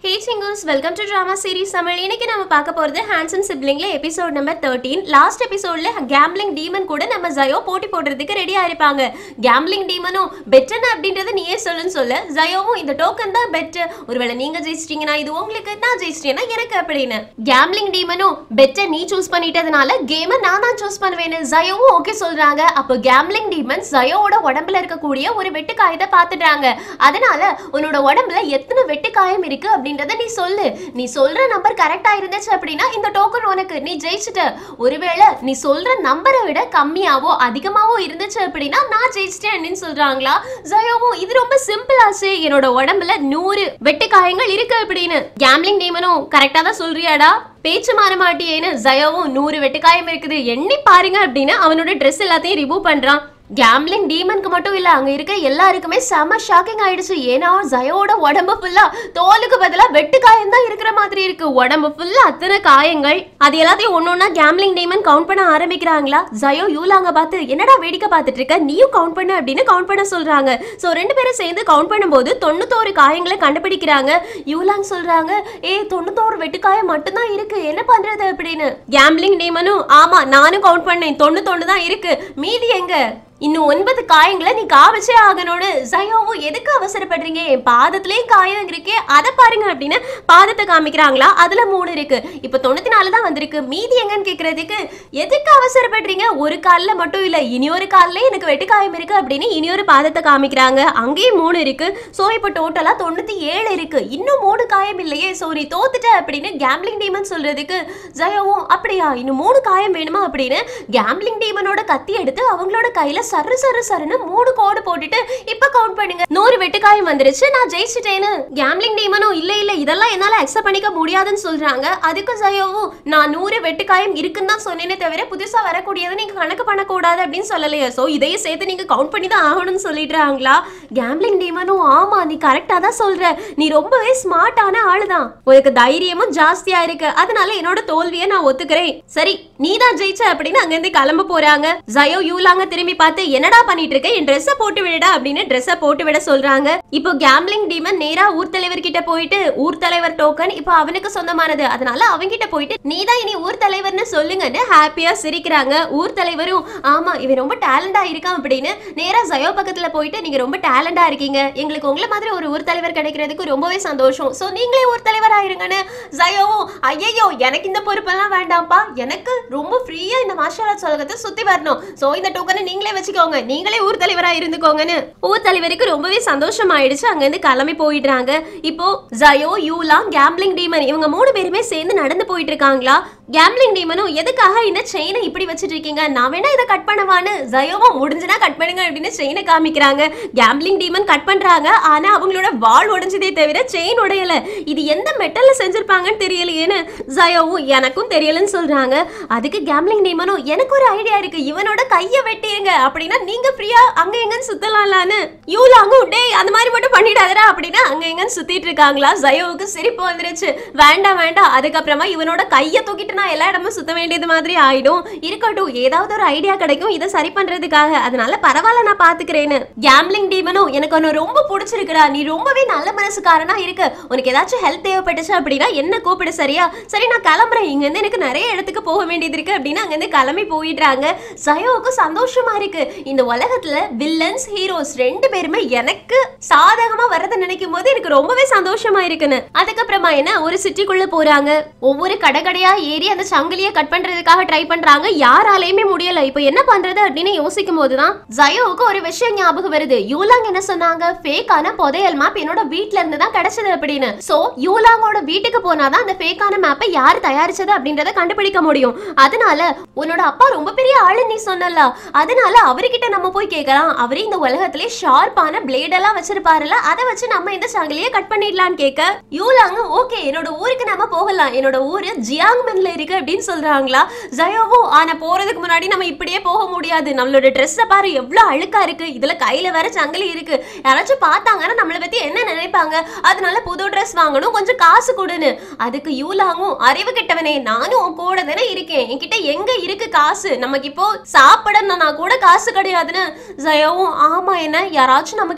Hey singers welcome to drama series Tamil இன்னைக்கு நம்ம பார்க்க போகிறது ஹேண்ட்ஸம் சிப்ளிங்ல எபிசோட் நம்பர் தேர்ட்டீன் லாஸ்ட் எபிசோட்ல கேம்லிங் டீமன் கூட நம்ம ஜயோ போட்டி போடுறதுக்கு ரெடியா இருப்பாங்க கேம்லிங் டீமனும் பெட்டர்னு அப்படின்றத நீயே சொல்லுன்னு சொல்ல ஜயோவும் இந்த டோக்கன் தான் பெட்டர் ஒருவேளை நீங்க ஜெயிச்சிட்டீங்கன்னா இது உங்களுக்கு நான் ஜெயிச்சிட்டேன்னா எனக்கு அப்படின்னு கேம்லிங் டீமனும் பெட்டர் நீ சூஸ் பண்ணிட்டதுனால கேமை நான் தான் சூஸ் பண்ணுவேன்னு ஜயோவும் ஓகே சொல்றாங்க அப்போ கேம்லிங் டீமன் ஜயோவோட உடம்புல இருக்கக்கூடிய ஒரு வெட்டுக்காயத்தை பார்த்துட்டாங்க அதனால உன்னோட உடம்புல எத்தனை வெட்டுக்காயம் இருக்கு அப்படின்றத நீ சொல்லு நீ சொல்ற நம்பர் கரெக்டா இருந்துச்சு அப்படின்னா இந்த டோக்கன் உனக்கு நீ ஜெயிச்சிட்ட ஒருவேளை நீ சொல்ற நம்பரை விட கம்மியாவோ அதிகமாவோ இருந்துச்சு அப்படின்னா நான் ஜெயிச்சிட்டேன் அப்படின்னு சொல்றாங்களா ஜயோவும் இது ரொம்ப சிம்பிள் ஆச்சு என்னோட உடம்புல நூறு வெட்டுக்காயங்கள் இருக்கு அப்படின்னு கேம்லிங் டீமனும் கரெக்டா தான் சொல்றியாடா பேச்சு மாற மாட்டியேன்னு ஜயோவும் நூறு வெட்டுக்காயம் இருக்குது எண்ணி பாருங்க அப்படின்னு அவனோட ட்ரெஸ் எல்லாத்தையும் ரிமூவ் பண்றான் கேம்லிங் டீமனுக்கு மட்டும் இல்ல அங்க இருக்க எல்லாருக்குமே செம ஷாக்கிங் ஆயிடுச்சு ஏன்னா ஜயோட உடம்பு ஃபுல்லா தோலுக்கு பதிலா வெட்டுக்காயம் தான் இருக்கிற மாதிரி இருக்கு உடம்பு ஃபுல்லா அத்தனை காயங்கள் அது எல்லாத்தையும் ஒன்னொன்னா கேம்லிங் டீமன் கவுண்ட் பண்ண ஆரம்பிக்கிறாங்களா ஜயோ யூலாங்க பார்த்து என்னடா வேடிக்கை பார்த்துட்டு இருக்க நீயும் கவுண்ட் பண்ணு அப்படின்னு கவுண்ட் பண்ண சொல்றாங்க சோ ரெண்டு பேரும் சேர்ந்து கவுண்ட் பண்ணும்போது தொண்ணூத்தோரு காயங்களை கண்டுபிடிக்கிறாங்க யூலாங் சொல்றாங்க ஏ தொண்ணூத்தோரு வெட்டுக்காயம் மட்டும்தான் இருக்கு என்ன பண்றது அப்படின்னு கேம்லிங் டீமனும் ஆமா நானும் கவுண்ட் பண்ணேன் தொண்ணூத்தொன்னு தான் இருக்கு மீதி எங்க இன்னும் ஒன்பது காயங்களை நீ காமிச்சே ஆகணும்னு ஜயோவும் எதுக்கு அவசரப்படுறீங்க என் பாதத்திலேயும் காயம் இருக்கே அதை பாருங்க அப்படின்னு பாதத்தை காமிக்கிறாங்களா அதுல மூணு இருக்கு இப்ப தொண்ணூத்தி நாலு தான் வந்திருக்கு மீதி எங்கன்னு கேக்குறதுக்கு எதுக்கு அவசரப்படுறீங்க ஒரு கால்ல மட்டும் இல்ல இனியொரு கால்ல எனக்கு வெட்டு காயம் இருக்கு அப்படின்னு இனியொரு பாதத்தை காமிக்கிறாங்க அங்கேயும் மூணு இருக்கு சோ இப்ப டோட்டலா தொண்ணூத்தி ஏழு இருக்கு இன்னும் மூணு காயம் இல்லையே சோ நீ தோத்துட்ட அப்படின்னு கேம்லிங் டீமன் சொல்றதுக்கு ஜயோவும் அப்படியா இன்னும் மூணு காயம் வேணுமா அப்படின்னு கேம்லிங் டீமனோட கத்தி எடுத்து அவங்களோட கையில சரு சரு சருன்னு மூணு கோடு போட்டுட்டு இப்ப கவுண்ட் பண்ணுங்க நூறு வெட்டுக்காயம் வந்துருச்சு நான் ஜெயிச்சிட்டேன்னு கேம்லிங் டீமனும் இல்ல இல்ல இதெல்லாம் என்னால அக்செப்ட் பண்ணிக்க முடியாதுன்னு சொல்றாங்க அதுக்கு ஜயோவும் நான் நூறு வெட்டுக்காயம் இருக்குன்னு தான் சொன்னேனே தவிர புதுசா வரக்கூடியதை நீங்க கணக்கு பண்ணக்கூடாது அப்படின்னு சொல்லலையே சோ இதையும் சேர்த்து நீங்க கவுண்ட் பண்ணி தான் ஆகணும்னு சொல்லிடுறாங்களா கேம்லிங் டீமனும் ஆமா நீ கரெக்டா தான் சொல்ற நீ ரொம்பவே ஸ்மார்ட்டான ஆளுதான் உனக்கு தைரியமும் ஜாஸ்தியா இருக்கு அதனால என்னோட தோல்வியை நான் ஒத்துக்கிறேன் சரி நீ தான் ஜெயிச்ச அப்படின்னு அங்கிருந்து கிளம்ப போறாங்க ஜயோ யூலாங்க திரும்பி பார்த்து என்னடா பண்ணிட்டு இருக்க என் ட்ரெஸ்ஸை போட்டு விடுடா அப்படின்னு ட்ரெஸ்ஸை போட்டு விட சொல்றாங்க இப்போ கேம்லிங் டீமன் நேரா ஊர் தலைவர் கிட்ட போயிட்டு ஊர் தலைவர் டோக்கன் இப்போ அவனுக்கு சொந்தமானது அதனால அவன்கிட்ட போயிட்டு நீ தான் இனி ஊர் தலைவர்னு சொல்லுங்கன்னு ஹாப்பியா சிரிக்கிறாங்க ஊர் தலைவரும் ஆமா இவன் ரொம்ப டேலண்டா இருக்கான் அப்படின்னு நேரா ஜயோ பக்கத்துல போயிட்டு நீங்க ரொம்ப டேலண்டா இருக்கீங்க எங்களுக்கு உங்களை மாதிரி ஒரு ஊர் தலைவர் கிடைக்கிறதுக்கு ரொம்பவே சந்தோஷம் சோ நீங்களே ஊர் தலைவர் ஆயிருங்கன்னு ஜயோவும் ஐயோ எனக்கு இந்த பொறுப்பெல்லாம் வேண்டாம்ப்பா எனக்கு ரொம்ப ஃப்ரீயா இந்த மார்ஷல் ஆர்ட்ஸ் உலகத்தை சுத்தி வரணும் சோ இந்த டோக்கனை நீங்களே வச்சுக்கோங்க நீங்களே ஊர் தலைவரா இருந்துக்கோங்கன்னு ஊர் தலைவருக்கு ரொம்பவே சந்தோஷம் ஆயிடுச்சு அங்க இருந்து கிளம்பி போயிடுறாங்க இப்போ ஜயோ யூலாங் கேம்லிங் டீமன் இவங்க மூணு பேருமே சேர்ந்து நடந்து போயிட்டு இருக்காங்களா கேம்லிங் டீமனும் எதுக்காக இந்த செயினை இப்படி வச்சிட்டு இருக்கீங்க நான் வேணா இதை கட் பண்ணவான்னு ஜயோவும் முடிஞ்சுனா கட் பண்ணுங்க அப்படின்னு செயினை காமிக்கிறாங்க கேம்லிங் டீமன் கட் பண்றாங்க ஆனா அவங்களோட வால் உடைஞ்சதே தவிர செயின் உடையல இது எந்த மெட்டல்ல செஞ்சிருப்பாங்கன்னு தெரியலையேன்னு ஜயோவும் எனக்கும் தெரியலன்னு சொல்றாங்க அதுக்கு கேம்லிங் டீமனும் எனக்கு ஒரு ஐடியா இருக்கு இவனோட கைய வெட்டிருங்க அப்படின்னா நீங்க ஃப்ரீயா அங்க எங்கன்னு சுத்தலாம்லான்னு யூலாங்கும் டேய் அந்த மாதிரி மட்டும் பண்ணிடாதடா அப்படின்னா அங்க எங்கன்னு சுத்திட்டு இருக்காங்களா ஜயோவுக்கு சிரிப்பு வந்துருச்சு வேண்டாம் வேண்டாம் அதுக்கப்புறமா இவனோட கைய தூக்கிட்டு நான் எல்லா இடமும் சுத்த வேண்டியது மாதிரி ஆயிடும் இருக்கட்டும் ஏதாவது ஒரு ஐடியா கிடைக்கும் இதை சரி பண்றதுக்காக அதனால பரவாயில்ல நான் பாத்துக்கிறேன்னு கேம்லிங் டீமனும் எனக்கு ஒன்னு ரொம்ப பிடிச்சிருக்குடா நீ ரொம்பவே நல்ல மனசுக்காரனா இருக்கு உனக்கு ஏதாச்சும் ஹெல்ப் தேவைப்பட்டுச்சு அப்படின்னா என்ன கூப்பிடு சரியா சரி நான் கிளம்புறேன் இங்க இருந்து எனக்கு நிறைய இடத்துக்கு போக வேண்டியது இருக்கு அப்படின்னு அங்க இருந்து கிளம்பி போயிடுறாங்க ஜயோவுக்கு சந்தோஷமா இருக்கு இந்த உலகத்துல வில்லன்ஸ் ஹீரோஸ் ரெண்டு பேருமே எனக்கு சாதகமா வரதை நினைக்கும் போது எனக்கு ரொம்பவே சந்தோஷமா இருக்குன்னு அதுக்கப்புறமா என்ன ஒரு சிட்டிக்குள்ள போறாங்க ஒவ்வொரு கடை கடையா ஏறி அந்த சங்கிலிய கட் பண்றதுக்காக ட்ரை பண்றாங்க யாராலையுமே முடியல இப்போ என்ன பண்றது அப்படின்னு யோசிக்கும் போதுதான் ஜயோவுக்கு ஒரு விஷயம் ஞாபகம் வருது யூலாங் என்ன சொன்னாங்க ஃபேக்கான புதையல் மேப் என்னோட வீட்ல இருந்து தான் கிடைச்சது அப்படின்னு சோ யூலாங்கோட வீட்டுக்கு போனாதான் அந்த ஃபேக்கான மேப்பை யார் தயாரிச்சது அப்படின்றத கண்டுபிடிக்க முடியும் அதனால உன்னோட அப்பா ரொம்ப பெரிய ஆளு நீ சொன்னல அதனால அவர்கிட்ட நம்ம போய் கேட்கலாம் அவரே இந்த உலகத்திலே ஷார்ப்பான பிளேட் எல்லாம் வச்சிருப்பாருல அதை வச்சு நம்ம இந்த சங்கிலியை கட் பண்ணிடலாம்னு கேட்க யூலாங்க ஓகே என்னோட ஊருக்கு நம்ம போகலாம் என்னோட ஊரு ஜியாங்மென்ல இருக்கு அப்படின்னு சொல்றாங்களா ஜயோவும் ஆனா போறதுக்கு முன்னாடி நம்ம இப்படியே போக முடியாது நம்மளோட ட்ரெஸ்ஸை பாரு எவ்வளவு அழுக்கா இருக்கு இதுல கையில வேற சங்கிலி இருக்கு யாராச்சும் பார்த்தாங்கன்னா நம்மளை பத்தி என்ன நினைப்பாங்க அதனால புது ட்ரெஸ் வாங்கணும் கொஞ்சம் காசு கொடுன்னு அதுக்கு யூலாங்கும் அறிவு கெட்டவனே நானும் உன் கூட தானே இருக்கேன் என்கிட்ட எங்க இருக்கு காசு நமக்கு இப்போ சாப்பிடணும்னா கூட காசு கிடையாதுன்னு ஜயோவும் ஆமா என்ன யாராச்சும் நம்ம கிட்ட கொண்டு வந்து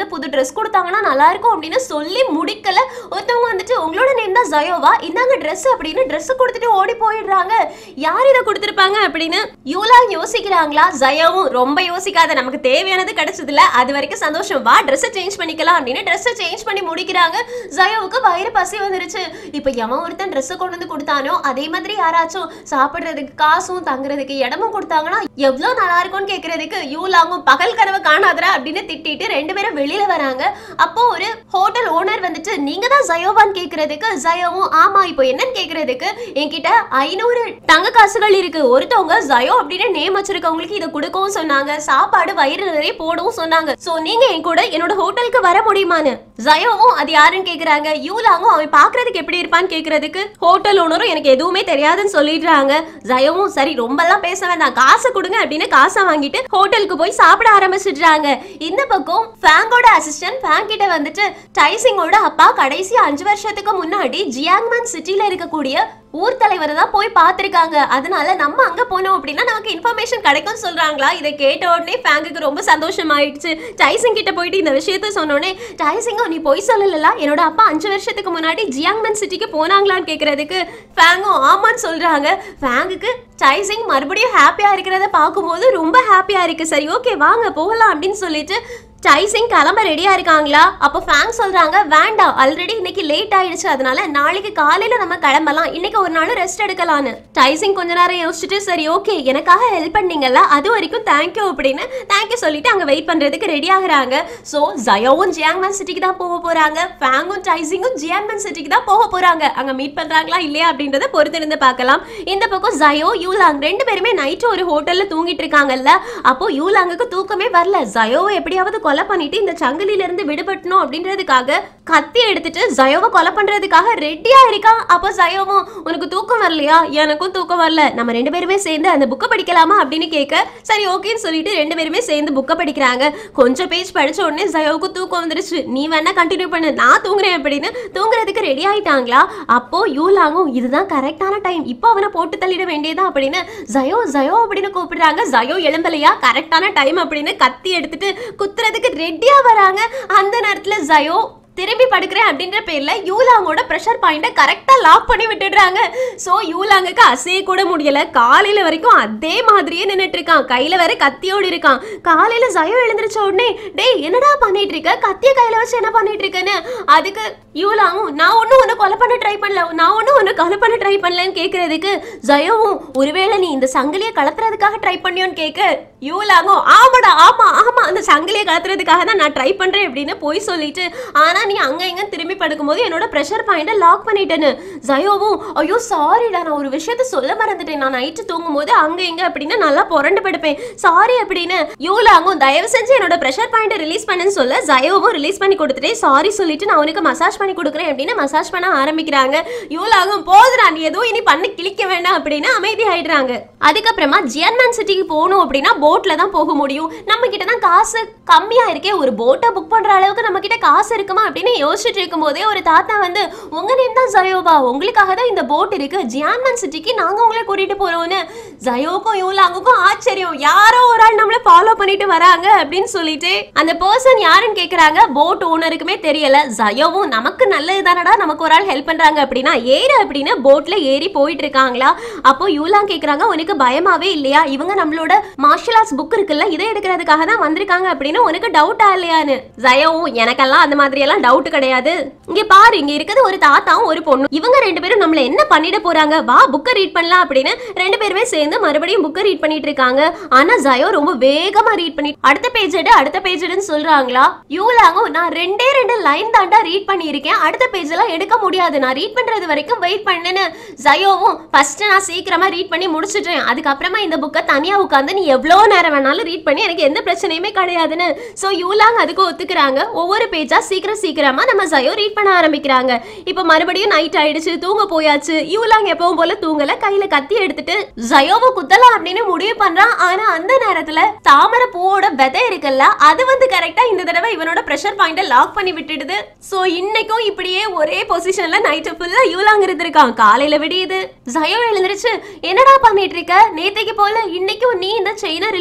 வந்து புது ட்ரெஸ் கொடுத்தாங்கன்னா நல்லா இருக்கும் அப்படின்னு சொல்லி முடிக்கல ஒருத்தவங்க வந்துட்டு உங்களோட நேம் தான் ஜயோவா இந்தாங்க ட்ரெஸ் அப்படின்னு ட்ரெஸ் கொடுத்துட்டு ஓடி போயிடுறாங்க யார் இதை கொடுத்துருப்பாங்க அப்படின்னு யூலா யோசிக்கிறாங்களா ஜயோவும் ரொம்ப யோசிக்காத நமக்கு தேவையானது கிடைச்சதுல அது வரைக்கும் சந்தோஷம் வா ட்ரெஸ்ஸை சேஞ்ச் பண்ணிக்கலாம் அப்படின்னு ட்ரெஸ்ஸை சேஞ்ச் பண்ணி முடிக்கிறாங்க ஜயோவுக்கு வயிறு பசி வந்துருச்சு இப்போ எவன் ஒருத்தன் ட்ரெஸ்ஸை கொண்டு வந்து கொடுத்தானோ அதே மாதிரி யாராச்சும் சாப்பிடுறதுக்கு காசும் தங்குறதுக்கு இடமும் கொடுத்தாங்கன்னா எவ்வளோ நல்லா இருக்கும்னு கேட்கறதுக்கு யூலாங்கும் பகல் கனவு காணாதரா அப்படின்னு திட்டிட்டு ரெண்டு பேரும் வெளியில வராங்க அப்போ ஒரு ஹோட்டல் ஓனர் வந்துட்டு நீங்க தான் ஜயோவான்னு கேக்குறதுக்கு ஜயோவும் ஆமா இப்போ என்னன்னு கேக்குறதுக்கு என்கிட்ட ஐநூறு தங்க காசுகள் இருக்கு ஒருத்தவங்க ஜயோ அப்படின்னு நேம் வச்சிருக்கவங்களுக்கு இதை கொடுக்கவும் சொன்னாங்க சாப்பாடு வயிறு நிறைய போடவும் சொன்னாங்க சோ நீங்க என் கூட என்னோட ஹோட்டலுக்கு வர முடியுமான்னு ஜயோவும் அது யாருன்னு கேக்குறாங்க யூலாங்கும் அவன் பாக்குறதுக்கு எப்படி இருப்பான்னு கேக்குறதுக்கு ஹோட்டல் ஓனரும் எனக்கு எதுவுமே தெரியாதுன்னு சொல்லிடுறாங்க ஜயோவும் சரி ரொம்பலாம் பேச வேண்டாம் காசை கொடுங்க அப்படின்னு காசை வாங்கிட்டு ஹோட்டலுக்கு போய் சாப்பிட ஆரம்பிச்சிடுறாங்க இந்த பக்கம் ஃபேங்கோட அசிஸ்டன்ட் ஃபேங் கிட்ட வந்துட்டு டைசிங்கோட அப்பா கடைசி அஞ்சு வருஷத்துக்கு முன்னாடி ஜியாங்மன் சிட்டில இருக்கக்கூடிய ஊர் தலைவரை தான் போய் பார்த்திருக்காங்க அதனால நம்ம அங்க போனோம் அப்படின்னா நமக்கு இன்ஃபர்மேஷன் கிடைக்கும் சொல்றாங்களா இதை கேட்ட உடனே ஃபேங்குக்கு ரொம்ப சந்தோஷமாயிடுச்சு டைசிங் கிட்ட போயிட்டு இந்த விஷயத்த சொன்னோடனே டைசிங்கோ நீ போய் சொல்லல என்னோட அப்பா அஞ்சு வருஷத்துக்கு முன்னாடி ஜியாங்மன் சிட்டிக்கு போனாங்களான்னு கேக்குறதுக்கு ஃபேங்கும் ஆமான்னு சொல்றாங்க ஃபேங்குக்கு டைசிங் மறுபடியும் ஹாப்பியா இருக்கிறத பார்க்கும்போது ரொம்ப ஹாப்பியா இருக்கு சரி ஓகே வாங்க போகலாம் அப்படின்னு சொல்லிட்டு டைசிங் கிளம்ப ரெடியா இருக்காங்களா அப்போ ஃபேங் சொல்றாங்க வேண்டாம் ஆல்ரெடி இன்னைக்கு லேட் ஆயிடுச்சு அதனால நாளைக்கு காலையில நம்ம கிளம்பலாம் இன்னைக்கு ஒரு நாள் ரெஸ்ட் எடுக்கலாம்னு டைசிங் கொஞ்ச நேரம் யோசிச்சுட்டு சரி ஓகே எனக்காக ஹெல்ப் பண்ணீங்கல்ல அது வரைக்கும் தேங்க்யூ அப்படின்னு தேங்க்யூ சொல்லிட்டு அங்க வெயிட் பண்றதுக்கு ரெடி ஆகுறாங்க ஸோ ஜயோவும் ஜியாங்மன் சிட்டிக்கு தான் போக போறாங்க ஃபேங்கும் டைசிங்கும் ஜியாங்மன் சிட்டிக்கு தான் போக போறாங்க அங்க மீட் பண்றாங்களா இல்லையா அப்படின்றத பொறுத்திருந்து பார்க்கலாம் இந்த பக்கம் ஜயோ யூலாங் ரெண்டு பேருமே நைட்டு ஒரு ஹோட்டல்ல தூங்கிட்டு இருக்காங்கல்ல அப்போ யூலாங்குக்கு தூக்கமே வரல ஜயோவை எப்படியாவது கொலை பண்ணிட்டு இந்த சங்கிலில இருந்து விடுபட்டணும் அப்படின்றதுக்காக கத்தி எடுத்துட்டு ஜயோவை கொலை பண்றதுக்காக ரெடியா இருக்கான் அப்போ ஜயோவும் உனக்கு தூக்கம் வரலையா எனக்கும் தூக்கம் வரல நம்ம ரெண்டு பேருமே சேர்ந்து அந்த புக்கை படிக்கலாமா அப்படின்னு கேட்க சரி ஓகேன்னு சொல்லிட்டு ரெண்டு பேருமே சேர்ந்து புக்கை படிக்கிறாங்க கொஞ்சம் பேஜ் படிச்ச உடனே ஜயோவுக்கு தூக்கம் வந்துருச்சு நீ வேணா கண்டினியூ பண்ணு நான் தூங்குறேன் அப்படின்னு தூங்குறதுக்கு ரெடி ஆயிட்டாங்களா அப்போ யூலாங்கும் இதுதான் கரெக்டான டைம் இப்போ அவனை போட்டு தள்ளிட வேண்டியதா அப்படின்னு ஜயோ ஜயோ அப்படின்னு கூப்பிடுறாங்க ஜயோ எழும்பலையா கரெக்டான டைம் அப்படின்னு கத்தி எடுத்துட்டு குத்துறதுக்கு ரெடியா வராங்க அந்த நேரத்துல ஜயோ திரும்பி படுக்கிறேன் அப்படின்ற பேர்ல யூலாங்கோட ப்ரெஷர் பாயிண்ட்டை கரெக்டா லாக் பண்ணி விட்டுடுறாங்க ஸோ யூலாங்குக்கு அசைய கூட முடியல காலையில வரைக்கும் அதே மாதிரியே நின்னுட்டு இருக்கான் கையில வேற கத்தியோடு இருக்கான் காலையில ஜயோ எழுந்திருச்ச உடனே டேய் என்னடா பண்ணிட்டு இருக்க கத்திய கையில வச்சு என்ன பண்ணிட்டு இருக்கேன்னு அதுக்கு யூலாங்கும் நான் ஒன்றும் உன்னை கொலை பண்ண ட்ரை பண்ணல நான் ஒன்றும் உன்னை கொலை பண்ண ட்ரை பண்ணலன்னு கேட்கறதுக்கு ஜயோவும் ஒருவேளை நீ இந்த சங்கிலியை கலத்துறதுக்காக ட்ரை பண்ணியோன்னு கேட்க யூலாங்கும் ஆமாடா ஆமா ஆமா அந்த சங்கிலியை கலத்துறதுக்காக தான் நான் ட்ரை பண்றேன் அப்படின்னு போய் சொல்லிட்டு ஆனா நீ அங்க இங்க திரும்பி படுக்கும்போது என்னோட ப்ரெஷர் பாயிண்ட்டை லாக் பண்ணிட்டேன்னு ஜயோவும் ஐயோ சாரிடா நான் ஒரு விஷயத்த சொல்ல மறந்துட்டேன் நான் நைட்டு தூங்கும் போது அங்க இங்க அப்படின்னு நல்லா புரண்டு படுப்பேன் சாரி அப்படின்னு யூலாங்கும் தயவு செஞ்சு என்னோட ப்ரெஷர் பாயிண்ட்டை ரிலீஸ் பண்ணுன்னு சொல்ல ஜயோவும் ரிலீஸ் பண்ணி கொடுத்துட்டே சாரி சொல்லிட்டு நான் உனக்கு மசாஜ் பண்ணி கொடுக்குறேன் அப்படின்னு மசாஜ் பண்ண ஆரம்பிக்கிறாங்க யூலாகும் போதுடா நீ எதுவும் இனி பண்ணி கிழிக்க வேண்டாம் அப்படின்னு அமைதி ஆயிடுறாங்க அதுக்கப்புறமா ஜியர்மன் சிட்டிக்கு போகணும் அப்படின்னா போட்ல தான் போக முடியும் நம்ம கிட்ட தான் காசு கம்மியா இருக்கே ஒரு போட்டை புக் பண்ற அளவுக்கு நம்ம கிட்ட காசு இருக்குமா அப்படின்னு யோசிச்சுட்டு இருக்கும் போதே ஒரு தாத்தா வந்து உங்க நேம் தான் ஜயோபா உங்களுக்காக தான் இந்த போட் இருக்கு ஜியான்மன் சிட்டிக்கு நாங்க உங்களை கூட்டிட்டு போறோம்னு ஜயோக்கும் யூலாங்குக்கும் ஆச்சரியம் யாரோ ஒரு ஆள் நம்மள ஃபாலோ பண்ணிட்டு வராங்க அப்படின்னு சொல்லிட்டு அந்த பர்சன் யாருன்னு கேக்குறாங்க போட் ஓனருக்குமே தெரியல ஜயோவும் நமக்கு நல்லது தானடா நமக்கு ஒரு ஆள் ஹெல்ப் பண்றாங்க அப்படின்னா ஏறு அப்படின்னு போட்ல ஏறி போயிட்டு இருக்காங்களா அப்போ யூலாங் கேக்குறாங்க உனக்கு பயமாவே இல்லையா இவங்க நம்மளோட மார்ஷல் ஆர்ட்ஸ் புக் இருக்குல்ல இதை எடுக்கிறதுக்காக தான் வந்திருக்காங்க அப்படின்னு உனக்கு டவுட்டா இல்லையான்னு ஜயோவும் எனக்கெல்லாம் அந்த மாதிரி எல்லாம் டவுட் கிடையாது இங்க பாரு இங்க இருக்குது ஒரு தாத்தாவும் ஒரு பொண்ணு இவங்க ரெண்டு பேரும் நம்மள என்ன பண்ணிட போறாங்க வா புக்கை ரீட் பண்ணலாம் அப்படின்னு ரெண்டு பேருமே சேர்ந்து மறுபடியும் புக்கை ரீட் பண்ணிட்டு இருக்காங்க ஆனா ஜயோ ரொம்ப வேகமா ரீட் பண்ணி அடுத்த பேஜ் எடு அடுத்த பேஜ் எடுன்னு சொல்றாங்களா யூலாங்கும் நான் ரெண்டே ரெண்டு லைன் தாண்டா ரீட் பண்ணியிருக்கேன் அடுத்த பேஜ் எல்லாம் எடுக்க முடியாது நான் ரீட் பண்றது வரைக்கும் வெயிட் பண்ணுன்னு ஜயோவும் ஃபர்ஸ்ட் நான் சீக்கிரமா ரீட் பண்ணி முடிச்சிட்டேன் அதுக்கப்புறமா இந்த புக்கை தனியா உட்காந்து நீ எவ்வளோ நேரம் வேணாலும் ரீட் பண்ணி எனக்கு எந்த பிரச்சனையுமே கிடையாதுன்னு ஸோ யூலாங் அதுக்கு ஒத்துக்கிறாங்க ஒவ்வொரு பேஜா சீக்கிரம் சீக்கிரமா நம்ம ஜயோ ரீட் பண்ண ஆரம்பிக்கிறாங்க இப்போ மறுபடியும் நைட் ஆயிடுச்சு தூங்க போயாச்சு யூலாங் எப்பவும் போல தூங்கல கையில கத்தி எடுத்துட்டு ஜயோவை குத்தலாம் அப்படின்னு முடிவு பண்றான் ஆனா அந்த நேரத்துல தாமரை பூவோட விதை இருக்குல்ல அது வந்து கரெக்டா இந்த தடவை இவனோட ப்ரெஷர் பாயிண்ட லாக் பண்ணி விட்டுடுது சோ இன்னைக்கும் இப்படியே ஒரே பொசிஷன்ல நைட்டு ஃபுல்லா யூலாங் இருந்திருக்கான் காலையில விடியுது ஜயோ எழுந்திருச்சு என்னடா பண்ணிட்டு இருக்க நேத்தைக்கு போல இன்னைக்கும் நீ இந்த செயினை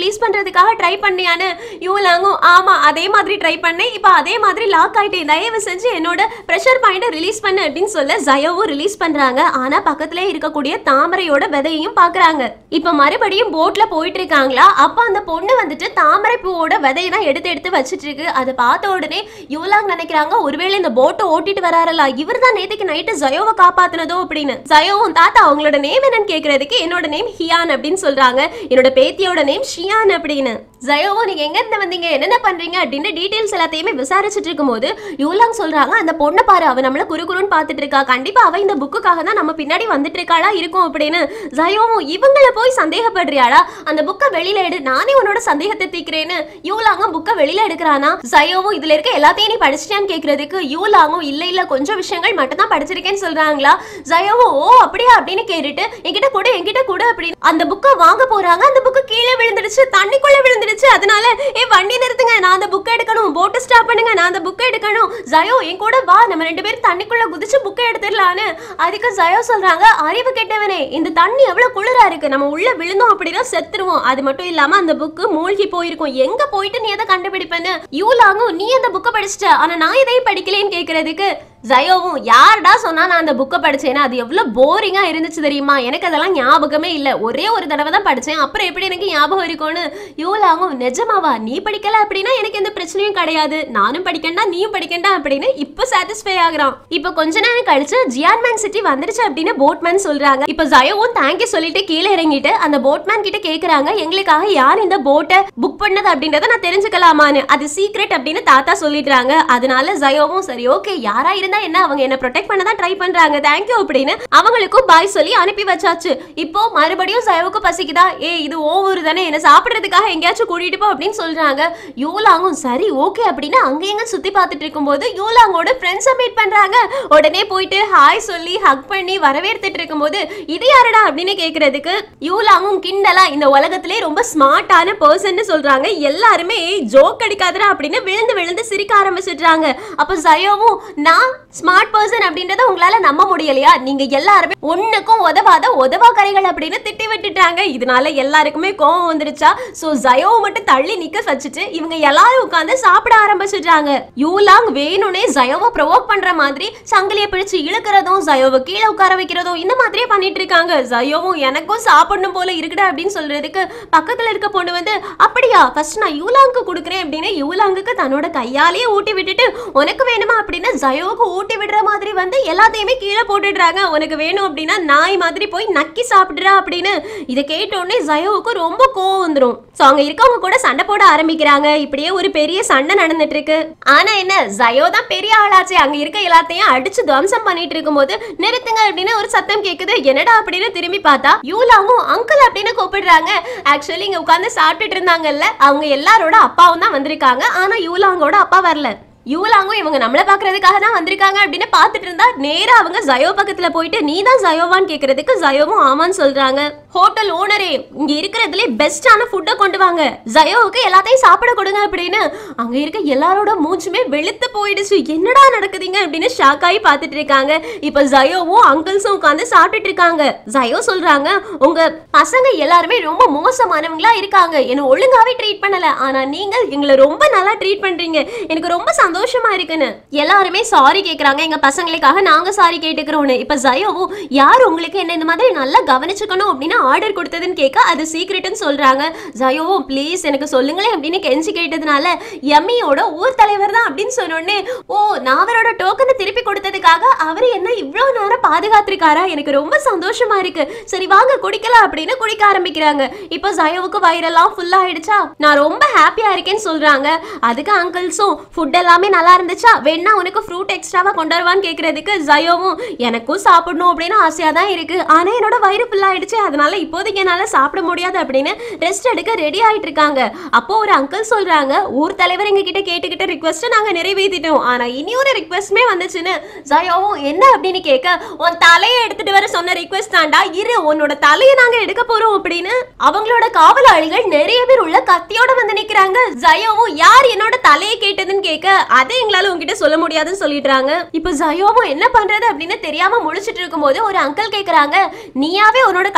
ரிலீஸ் பண்றதுக்காக ட்ரை பண்ணியான்னு யூலாங்கும் ஆமா அதே மாதிரி ட்ரை பண்ணேன் இப்போ அதே மாதிரி லாக் ஆயிட்டேன் தயவு செஞ்சு என்னோட ப்ரெஷர் பாயிண்ட ரிலீஸ் பண்ணு அப்படின்னு சொல்ல ஜயோவும் ரிலீஸ் பண்றாங்க ஆனா பக்கத்துல இருக்கக்கூடிய தாமரையோட விதையையும் பாக்குறாங்க இப்ப மறுபடியும் போட்ல போயிட்டு இருக்காங்களா அப்ப அந்த பொண்ணு வந்துட்டு தாமரை பூவோட விதையை தான் எடுத்து எடுத்து வச்சிட்டு இருக்கு அதை பார்த்த உடனே யூலாங் நினைக்கிறாங்க ஒருவேளை இந்த போட்டை ஓட்டிட்டு வராரலா இவர் தான் நேத்துக்கு நைட்டு ஜயோவை காப்பாத்துனதோ அப்படின்னு ஜயோவும் தாத்தா அவங்களோட நேம் என்னன்னு கேக்குறதுக்கு என்னோட நேம் ஹியான் அப்படின்னு சொல்றாங்க என்னோட பேத்தியோட நேம் ஷியான் அப்படின்னு ஜயோவோ நீங்க எங்க இருந்து வந்தீங்க என்னென்ன பண்றீங்க அப்படின்னு டீடைல்ஸ் எல்லாத்தையுமே விசாரிச்சுட்டு இருக்கும்போது யூலாங் சொல்றாங்க அந்த பொண்ணை பாரு அவ நம்மள குறு குறுன்னு பார்த்துட்டு இருக்கா கண்டிப்பா அவ இந்த புக்குக்காக தான் நம்ம பின்னாடி வந்துட்டு இருக்காளா இருக்கும் அப்படின்னு ஜயோவும் இவங்கள போய் சந்தேகப்படுறியாளா அந்த புக்கை வெளியில எடு நானே உன்னோட சந்தேகத்தை தீக்கிறேன்னு யூலாங்கும் புக்கை வெளியில எடுக்கிறானா ஜயோவும் இதுல இருக்க எல்லாத்தையும் நீ படிச்சிட்டியான்னு கேக்குறதுக்கு யூலாங்கும் இல்ல இல்ல கொஞ்சம் விஷயங்கள் மட்டும் தான் படிச்சிருக்கேன்னு சொல்றாங்களா ஜயோவும் ஓ அப்படியா அப்படின்னு கேட்டுட்டு என்கிட்ட கூட என்கிட்ட கூட அப்படின்னு அந்த புக்கை வாங்க போறாங்க அந்த புக்கு கீழே விழுந்துடுச்சு தண்ணிக்குள்ள விழுந்துடுச்சு அதனால ஏ வண்டி நிறுத்துங்க நான் அந்த புக்கை எடுக்கணும் போட்டு ஸ்டாப் பண்ணுங்க நான் அந்த புக்கை எடுக்கணும் ஜயோ என் கூட வா நம்ம ரெண்டு பேரும் தண்ணிக்குள்ள குதிச்சு புக்கை எடுத்துடலான்னு அதுக்கு ஜயோ சொல்றாங்க அறிவு கெட்டவனே இந்த தண்ணி எவ்வளவு குளிரா இருக்கு நம்ம உள்ள விழுந்தோம் அப்படின்னா செத்துருவோம் அது மட்டும் இல்லாம அந்த புக்கு மூழ்கி போயிருக்கும் எங்க போயிட்டு நீ எதை கண்டுபிடிப்பேன்னு யூலாங்கும் நீ அந்த புக்கை படிச்சிட்ட ஆனா நான் இதையும் படிக்கலைன்னு கேக்குறதுக்கு ஜயோவும் யார்டா சொன்னா நான் அந்த புக்கை படிச்சேன்னா அது எவ்வளவு போரிங்கா இருந்துச்சு தெரியுமா எனக்கு அதெல்லாம் ஞாபகமே இல்ல ஒரே ஒரு தடவை தான் படிச்சேன் அப்புறம் எப்படி எனக்கு ஞாபகம் இருக்கும்னு யூலாங்கும் நிஜமாவா நீ படிக்கல அப்படின்னா எனக்கு எந்த பிரச்சனையும் கிடையாது நானும் படிக்கண்டா நீயும் படிக்கண்டா அப்படின்னு இப்போ சாட்டிஸ்ஃபை ஆகுறான் இப்போ கொஞ்ச நேரம் கழிச்சு ஜியான்மேன் சிட்டி வந்துருச்சு அப்படின்னு போட்மேன் சொல்றாங்க இப்போ ஜயோவும் தேங்க்யூ சொல்லிட்டு கீழே இறங்கிட்டு அந்த போட்மேன் கிட்ட கேக்குறாங்க எங்களுக்காக யார் இந்த போட்டை புக் பண்ணது அப்படின்றத நான் தெரிஞ்சுக்கலாமான்னு அது சீக்ரெட் அப்படின்னு தாத்தா சொல்லிடுறாங்க அதனால ஜயோவும் சரி ஓகே யாரா இருந்தா என்ன அவங்க என்ன ப்ரொடெக்ட் பண்ண தான் ட்ரை பண்றாங்க தேங்க்யூ அப்படின்னு அவங்களுக்கும் பாய் சொல்லி அனுப்பி வச்சாச்சு இப்போ மறுபடியும் ஜயோவுக்கு பசிக்குதா ஏ இது ஓவர் தானே என்ன சாப்பிடுறதுக்காக எங்கேயாச்சும் கூட்டிட்டு போ அப்படின்னு சொல்றாங்க யூலாங்கும் சரி ஓகே அப்படின்னு அங்க எங்க சுத்தி பார்த்துட்டு இருக்கும்போது யூலாங்கோட ஃப்ரெண்ட்ஸை மீட் பண்றாங்க உடனே போயிட்டு ஹாய் சொல்லி ஹக் பண்ணி வரவேற்றுட்டு இருக்கும்போது இது யாருடா அப்படின்னு கேக்குறதுக்கு யூலாங்கும் கிண்டலா இந்த உலகத்திலே ரொம்ப ஸ்மார்ட்டான பர்சன் சொல்றாங்க எல்லாருமே ஜோக் அடிக்காதடா அப்படின்னு விழுந்து விழுந்து சிரிக்க ஆரம்பிச்சிடுறாங்க அப்ப ஜயோவும் நான் ஸ்மார்ட் பர்சன் அப்படின்றத உங்களால நம்ப முடியலையா நீங்க எல்லாருமே ஒண்ணுக்கும் உதவாத உதவா கரைகள் அப்படின்னு திட்டி விட்டுட்டாங்க இதனால எல்லாருக்குமே கோவம் வந்துருச்சா சோ ஜயோவை மட்டும் தள்ளி நிக்க வச்சுட்டு இவங்க எல்லாரும் உட்கார்ந்து சாப்பிட ஆரம்பிச்சிடுறாங்க யூலாங் வேணும்னே ஜயோவை ப்ரொவோக் பண்ற மாதிரி சங்கிலியை பிடிச்சு இழுக்கிறதும் ஜயோவை கீழே உட்கார வைக்கிறதும் இந்த மாதிரியே பண்ணிட்டு இருக்காங்க ஜயோவும் எனக்கும் சாப்பிடணும் போல இருக்குடா அப்படின்னு சொல்றதுக்கு பக்கத்துல இருக்க பொண்ணு வந்து அப்படியா ஃபர்ஸ்ட் நான் யூலாங்க்கு கொடுக்குறேன் அப்படின்னு யூலாங்குக்கு தன்னோட கையாலேயே ஊட்டி விட்டுட்டு உனக்கு வேணுமா அப்படின்னு ஜயோவுக்கு ஊட்டி விடுற மாதிரி வந்து எல்லாத்தையுமே கீழே போட்டுடுறாங்க உனக்கு வேணும் அப்படின்னா நாய் மாதிரி போய் நக்கி சாப்பிடுறா அப்படின்னு இதை கேட்ட உடனே ஜயோவுக்கு ரொம்ப கோவம் வந்துடும் ஸோ அங்க இருக்கவங்க கூட சண்டை போட ஆரம்பிக்கிறாங்க இப்படியே ஒரு பெரிய சண்டை நடந்துட்டு இருக்கு ஆனா என்ன ஜயோ தான் பெரிய ஆளாச்சே அங்க இருக்க எல்லாத்தையும் அடிச்சு துவம்சம் பண்ணிட்டு இருக்கும்போது நிறுத்துங்க அப்படின்னு ஒரு சத்தம் கேக்குது என்னடா அப்படின்னு திரும்பி பார்த்தா யூலாவும் அங்கிள் அப்படின்னு கூப்பிடுறாங்க ஆக்சுவலி இங்க உட்கார்ந்து சாப்பிட்டுட்டு இருந்தாங்கல்ல அவங்க எல்லாரோட அப்பாவும் தான் வந்திருக்காங்க ஆனா யூலாங்கோட அப்பா வரல யூலாங்கும் இவங்க நம்மள பாக்குறதுக்காக தான் வந்திருக்காங்க அப்படின்னு பார்த்துட்டு இருந்தா நேரா அவங்க ஜயோ பக்கத்துல போயிட்டு நீ தான் ஜயோவான்னு கேக்குறதுக்கு ஜயோவும் ஆமான்னு சொல்றாங்க ஹோட்டல் ஓனரே இங்க இருக்கிறதுலே பெஸ்டான ஃபுட்டை கொண்டு வாங்க ஜயோவுக்கு எல்லாத்தையும் சாப்பிட கொடுங்க அப்படின்னு அங்க இருக்க எல்லாரோட மூச்சுமே வெளுத்து போயிடுச்சு என்னடா நடக்குதுங்க அப்படின்னு ஷாக் ஆகி பார்த்துட்டு இருக்காங்க இப்ப ஜயோவும் அங்கிள்ஸும் உட்காந்து சாப்பிட்டுட்டு இருக்காங்க ஜயோ சொல்றாங்க உங்க பசங்க எல்லாருமே ரொம்ப மோசமானவங்களா இருக்காங்க என்ன ஒழுங்காவே ட்ரீட் பண்ணல ஆனா நீங்க எங்களை ரொம்ப நல்லா ட்ரீட் பண்றீங்க எனக்கு ரொம்ப சந்தோஷமா இருக்குன்னு எல்லாருமே சாரி கேக்குறாங்க எங்க பசங்களுக்காக நாங்க சாரி கேட்டுக்கிறோம்னு இப்ப ஜயோவும் யார் உங்களுக்கு என்ன இந்த மாதிரி நல்லா கவனிச்சுக்கணும் அப்படின்னு ஆர்டர் கொடுத்ததுன்னு கேட்க அது சீக்ரெட்னு சொல்றாங்க ஜயோவும் ப்ளீஸ் எனக்கு சொல்லுங்களேன் அப்படின்னு கெஞ்சி கேட்டதுனால எம்மியோட ஊர் தலைவர் தான் அப்படின்னு சொன்னோடனே ஓ நான் அவரோட டோக்கனை திருப்பி கொடுத்ததுக்காக அவர் என்ன இவ்வளவு நேரம் பாதுகாத்திருக்காரா எனக்கு ரொம்ப சந்தோஷமா இருக்கு சரி வாங்க குடிக்கலாம் அப்படின்னு குடிக்க ஆரம்பிக்கிறாங்க இப்போ ஜயோவுக்கு வயிறெல்லாம் ஃபுல் ஆயிடுச்சா நான் ரொம்ப ஹாப்பியா இருக்கேன்னு சொல்றாங்க அதுக்கு அங்கிள்ஸும் ஃபுட் எல்லாமே நல்லா இருந்துச்சா வேணா உனக்கு ஃப்ரூட் எக்ஸ்ட்ராவா கொண்டு வருவான்னு கேக்குறதுக்கு ஜயோவும் எனக்கும் சாப்பிடணும் அப்படின்னு ஆசையா தான் இருக்கு ஆனா என்னோட வயிறு ஃபுல் ஆயிடுச்சு அதனால இப்போதைக்கு என்னால சாப்பிட முடியாது அப்படின்னு ரெஸ்ட் எடுக்க ரெடி ஆயிட்டு இருக்காங்க அப்போ ஒரு அங்கிள் சொல்றாங்க ஊர் தலைவர் எங்க கிட்ட கேட்டுக்கிட்ட ரிக்வஸ்ட் நாங்க நிறைவேற்றிட்டோம் ஆனா இனி ஒரு ரிக்வஸ்ட்மே வந்துச்சுன்னு ஜயோவும் என்ன அப்படின்னு கேட்க உன் தலையை எடுத்துட்டு வர சொன்ன ரிக்வஸ்ட் தாண்டா இரு உன்னோட தலையை நாங்க எடுக்க போறோம் அப்படின்னு அவங்களோட காவலாளிகள் நிறைய பேர் உள்ள கத்தியோட வந்து நிக்கிறாங்க ஜயோவும் யார் என்னோட தலையை கேட்டதுன்னு கேட்க அதை எங்களால உங்ககிட்ட சொல்ல முடியாதுன்னு சொல்லிடுறாங்க இப்போ ஜயோவும் என்ன பண்றது அப்படின்னு தெரியாம முழிச்சிட்டு இருக்கும்போது ஒரு அங்கிள் கேக்குறாங்க நீயாவே உன்னோட கழுத்தை கட்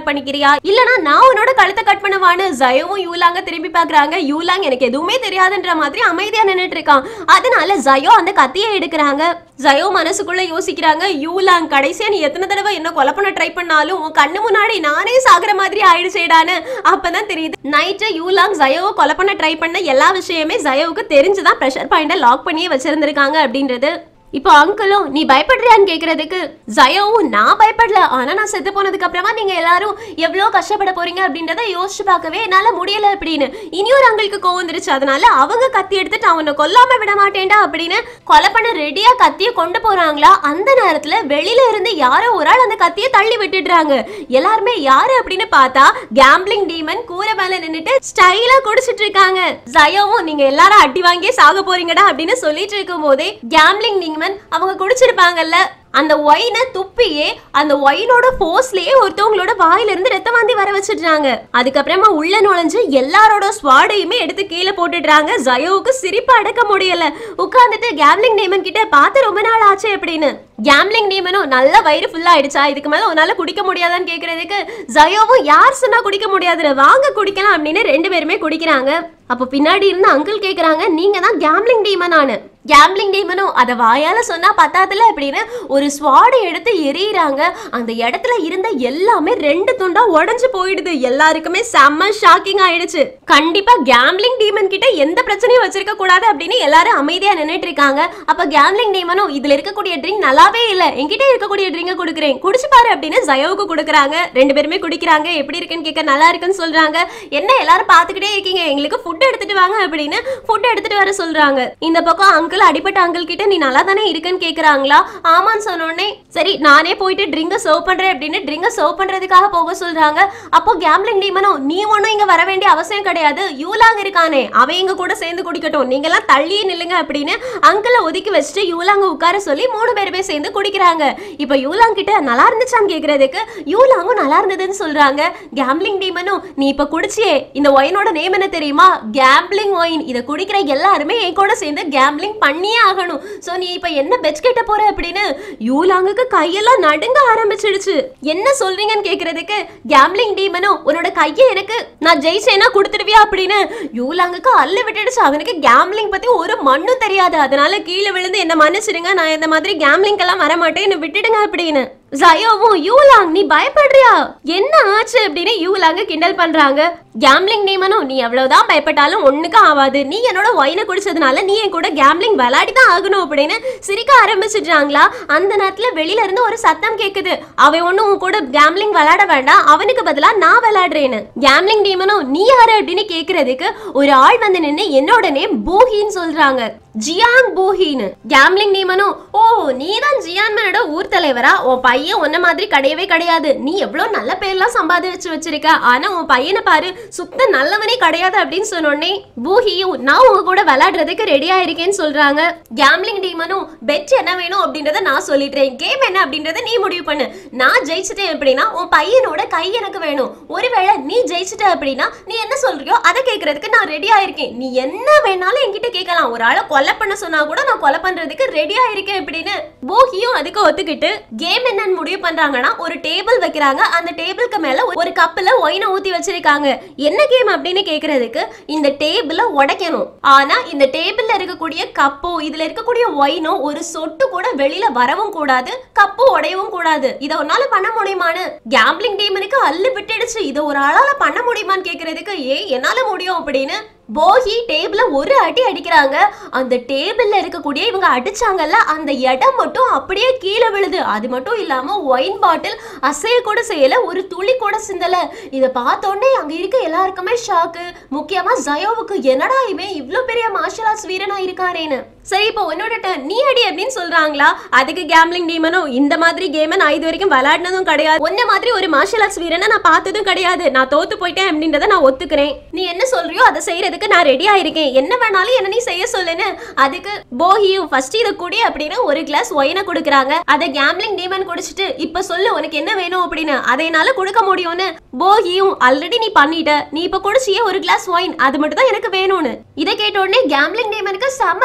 கட் பண்ணிக்கிறியா இல்லனா நான் உன்னோட கழுத்தை கட் பண்ணவான்னு ஜயோவும் யூலாங்க திரும்பி பாக்குறாங்க யூலாங் எனக்கு எதுவுமே தெரியாதுன்ற மாதிரி அமைதியா நின்னுட்டு இருக்கான் அதனால ஜயோ அந்த கத்தியை எடுக்கிறாங்க ஜயோ மனசுக்குள்ள யோசிக்கிறாங்க யூலாங் கடைசியா நீ எத்தனை தடவை என்ன கொலை பண்ண ட்ரை பண்ணாலும் உன் கண்ணு முன்னாடி நானே சாகுற மாதிரி ஆயிடுச்சேடான்னு அப்பதான் தெரியுது நைட்டு யூலாங் ஜயோவை கொலை பண்ண ட்ரை பண்ண எல்லா விஷயமே ஜயோவுக்கு தெரிஞ்சுதான் ப்ரெஷர் பாயிண்ட லாக் பண்ணியே வச்சிருந்திருக்காங்க அப்படின்றது இப்போ அங்கிளும் நீ பயப்படுறியான்னு கேக்குறதுக்கு ஜயோவும் நான் பயப்படல ஆனா நான் செத்து போனதுக்கு அப்புறமா நீங்க எல்லாரும் எவ்வளவு கஷ்டப்பட போறீங்க அப்படின்றத யோசிச்சு பார்க்கவே என்னால முடியல அப்படின்னு இனியொரு அங்கிளுக்கு கோவம் வந்துருச்சு அதனால அவங்க கத்தி எடுத்துட்டு அவனை கொல்லாம விட மாட்டேன்டா அப்படின்னு கொலை பண்ண ரெடியா கத்திய கொண்டு போறாங்களா அந்த நேரத்துல வெளியில இருந்து யாரோ ஒரு ஆள் அந்த கத்தியை தள்ளி விட்டுடுறாங்க எல்லாருமே யாரு அப்படின்னு பார்த்தா கேம்பிளிங் டீமன் கூரை மேல நின்னுட்டு ஸ்டைலா குடிச்சிட்டு இருக்காங்க ஜயோவும் நீங்க எல்லாரும் அடி வாங்கியே சாக போறீங்கடா அப்படின்னு சொல்லிட்டு இருக்கும் போதே கேம்பிளிங் டீமன் அவங்க குடிச்சிருப்பாங்கல்ல அந்த ஒயினை துப்பியே அந்த ஒயினோட ஃபோர்ஸ்லயே ஒருத்தவங்களோட வாயில இருந்து ரத்த வாந்தி வர வச்சிடுறாங்க அதுக்கப்புறமா உள்ள நுழைஞ்சு எல்லாரோட ஸ்வாடையுமே எடுத்து கீழே போட்டுடுறாங்க ஜயோவுக்கு சிரிப்பு அடக்க முடியல உட்கார்ந்துட்டு கேம்லிங் டீமன் கிட்ட பார்த்து ரொம்ப நாள் ஆச்சு அப்படின்னு கேம்லிங் டீமனும் நல்ல வயிறு ஃபுல்லா ஆயிடுச்சா இதுக்கு மேல உன்னால குடிக்க முடியாதான்னு கேக்குறதுக்கு ஜயோவும் யார் சொன்னா குடிக்க முடியாதுன்னு வாங்க குடிக்கலாம் அப்படின்னு ரெண்டு பேருமே குடிக்கிறாங்க அப்போ பின்னாடி இருந்து அங்கிள் கேக்குறாங்க நீங்க தான் கேம்லிங் டீமனானு கேம்லிங் டீமனும் அதை வாயால சொன்னா பத்தாதுல அப்படின்னு ஒரு ஸ்வாடை எடுத்து எரியிறாங்க அந்த இடத்துல இருந்த எல்லாமே ரெண்டு துண்டா உடைஞ்சு போயிடுது எல்லாருக்குமே செம்ம ஷாக்கிங் ஆயிடுச்சு கண்டிப்பா கேம்லிங் டீமன் கிட்ட எந்த பிரச்சனையும் வச்சிருக்க கூடாது அப்படின்னு எல்லாரும் அமைதியா நின்னுட்டு இருக்காங்க அப்ப கேம்லிங் டீமனும் இதுல இருக்கக்கூடிய ட்ரிங்க் நல்லாவே இல்ல என்கிட்ட இருக்கக்கூடிய ட்ரிங்க கொடுக்குறேன் குடிச்சு பாரு அப்படின்னு ஜயோவுக்கு கொடுக்குறாங்க ரெண்டு பேருமே குடிக்கிறாங்க எப்படி இருக்குன்னு கேட்க நல்லா இருக்குன்னு சொல்றாங்க என்ன எல்லாரும் பாத்துக்கிட்டே இருக்கீங்க எங்களுக்கு ஃபுட் எடுத்துட்டு வாங்க அப்படின்னு ஃபுட் எடுத்துட்டு வர சொல்றாங்க இந்த பக்கம் அங்கிள் அடிப்பட்ட அங்கிள் கிட்ட நீ நல்லா தானே இருக்குன்னு கேக்குறாங்களா ஆமான்னு சொன்னோடனே சரி நானே போயிட்டு ட்ரிங்க சர்வ் பண்றேன் அப்படின்னு ட்ரிங்க சர்வ் பண்றதுக்காக போக சொல்றாங்க அப்போ கேம்லிங் டீமனும் நீ ஒன்றும் இங்க வர வேண்டிய அவசியம் கிடையாது யூலாங் இருக்கானே அவன் எங்க கூட சேர்ந்து குடிக்கட்டும் நீங்க எல்லாம் தள்ளியே நில்லுங்க அப்படின்னு அங்கிளை ஒதுக்கி வச்சுட்டு யூலாங்க உட்கார சொல்லி மூணு பேருமே சேர்ந்து குடிக்கிறாங்க இப்போ யூலாங் கிட்ட நல்லா இருந்துச்சான்னு கேக்குறதுக்கு யூலாங்கும் நல்லா இருந்ததுன்னு சொல்றாங்க கேம்லிங் டீமனும் நீ இப்ப குடிச்சியே இந்த ஒயினோட நேம் என்ன தெரியுமா கேம்பிளிங் ஒயின் இதை குடிக்கிற எல்லாருமே என் கூட சேர்ந்து கேம்பிளிங் பண்ணியே ஆகணும் சோ நீ இப்ப என்ன பெச் கேட்ட போற அப்படின்னு யூலாங்குக்கு கையெல்லாம் நடுங்க ஆரம்பிச்சிடுச்சு என்ன சொல்றீங்கன்னு கேக்குறதுக்கு கேம்பிளிங் டீமனும் உன்னோட கையை எனக்கு நான் ஜெயிச்சேனா கொடுத்துடுவியா அப்படின்னு யூலாங்குக்கு அள்ளு விட்டுடுச்சு அவனுக்கு கேம்பிளிங் பத்தி ஒரு மண்ணும் தெரியாது அதனால கீழே விழுந்து என்ன மன்னிச்சிடுங்க நான் இந்த மாதிரி கேம்பிளிங் எல்லாம் வர மாட்டேன் என்ன விட்டுடுங்க அப்படின்னு ஜயோவும் யூலாங் நீ பயப்படுறியா என்ன ஆச்சு அப்படின்னு யூலாங்க கிண்டல் பண்றாங்க கேம்லிங் நீமனும் நீ எவ்வளவுதான் பயப்பட்டாலும் ஒண்ணுக்கு ஆகாது நீ என்னோட ஒயினை குடிச்சதுனால நீ என் கூட கேம்லிங் விளையாடி தான் ஆகணும் அப்படின்னு சிரிக்க ஆரம்பிச்சிடுறாங்களா அந்த நேரத்துல வெளியில இருந்து ஒரு சத்தம் கேக்குது அவன் ஒண்ணும் உன் கூட கேம்லிங் விளையாட வேண்டாம் அவனுக்கு பதிலா நான் விளையாடுறேன்னு கேம்லிங் டீமனும் நீ யாரு அப்படின்னு கேக்குறதுக்கு ஒரு ஆள் வந்து நின்னு என்னோட நேம் பூஹின்னு சொல்றாங்க ஜியான் பூஹின்னு கேம்லிங் டீமனும் ஓ நீ தான் ஜியான் மேனோட ஊர் தலைவரா உன் பையன் உன்ன மாதிரி கிடையவே கிடையாது நீ எவ்வளவு நல்ல பேர்லாம் சம்பாதிச்சு வச்சிருக்க ஆனா உன் பையனை பாரு சுத்த நல்லவனே கிடையாது அப்படின்னு சொன்னோடனே பூஹியும் நான் உங்க கூட விளையாடுறதுக்கு ரெடியா இருக்கேன்னு சொல்றாங்க கேம்லிங் டீமனும் பெட் என்ன வேணும் அப்படின்றத நான் சொல்லிட்டேன் கேம் என்ன அப்படின்றத நீ முடிவு பண்ணு நான் ஜெயிச்சிட்டேன் அப்படின்னா உன் பையனோட கை எனக்கு வேணும் ஒருவேளை நீ ஜெயிச்சிட்ட அப்படின்னா நீ என்ன சொல்றியோ அதை கேட்கறதுக்கு நான் ரெடியா இருக்கேன் நீ என்ன வேணாலும் என்கிட்ட கேட்கலாம் ஒரு ஆளை கொலை பண்ண சொன்னா கூட நான் கொலை பண்றதுக்கு ரெடியா இருக்கேன் அப்படின்னு போகியும் அதுக்கு ஒத்துக்கிட்டு கேம் என்னன்னு முடிவு பண்றாங்கன்னா ஒரு டேபிள் வைக்கிறாங்க அந்த டேபிளுக்கு மேல ஒரு கப்புல ஒயினை ஊத்தி வச்சிருக்காங்க என்ன கேம் அப்படின்னு கேக்குறதுக்கு இந்த டேபிள உடைக்கணும் ஆனா இந்த டேபிள்ல இருக்கக்கூடிய கப்போ இதுல இருக்கக்கூடிய ஒயினோ ஒரு சொட்டு கூட வெளியில வரவும் கூடாது கப்பு உடையவும் கூடாது இத உன்னால பண்ண முடியுமான்னு கேம்பிளிங் டீமனுக்கு அள்ளு விட்டுடுச்சு இதை ஒரு ஆளால பண்ண முடியுமான்னு கேக்குறதுக்கு ஏ என்னால முடியும் அப்படின்னு போகி டேபிள ஒரு அடி அடிக்கிறாங்க அந்த டேபிள்ல இருக்கக்கூடிய இவங்க அடிச்சாங்கல்ல அந்த இடம் மட்டும் அப்படியே கீழே விழுது அது மட்டும் இல்லாம ஒயின் பாட்டில் அசைய கூட செய்யல ஒரு துளி கூட சிந்தல இத பார்த்த உடனே அங்க இருக்க எல்லாருக்குமே ஷாக்கு முக்கியமா ஜயோவுக்கு என்னடா இவன் இவ்ளோ பெரிய மார்ஷல் ஆர்ட்ஸ் வீரனா இருக்கானேன்னு சரி இப்போ உன்னோட turn. நீ அடி அப்படின்னு சொல்றாங்களா அதுக்கு கேம்லிங் டீமனும் இந்த மாதிரி கேமை நான் இது வரைக்கும் விளையாடினதும் கிடையாது உன்ன மாதிரி ஒரு மார்ஷல் ஆர்ட்ஸ் வீரனை நான் பார்த்ததும் கிடையாது நான் தோத்து போயிட்டேன் அப்படின்றத நான் ஒத்துக்கிறேன் நீ என்ன சொல்றியோ அதை செய்யறதுக்கு நான் ரெடியா இருக்கேன் என்ன வேணாலும் என்ன நீ செய்ய சொல்லுன்னு அதுக்கு போகியும் ஃபர்ஸ்ட் இதை குடி அப்படின்னு ஒரு கிளாஸ் ஒயினை கொடுக்குறாங்க அதை கேம்லிங் டீமன் குடிச்சிட்டு இப்ப சொல்லு உனக்கு என்ன வேணும் அப்படின்னு அதை என்னால கொடுக்க முடியும்னு போகியும் ஆல்ரெடி நீ பண்ணிட்ட நீ இப்ப குடிச்சியே ஒரு கிளாஸ் ஒயின் அது மட்டும் தான் எனக்கு வேணும்னு இதை கேட்ட உடனே கேம்லிங் டீமனுக்கு செம ஷாக்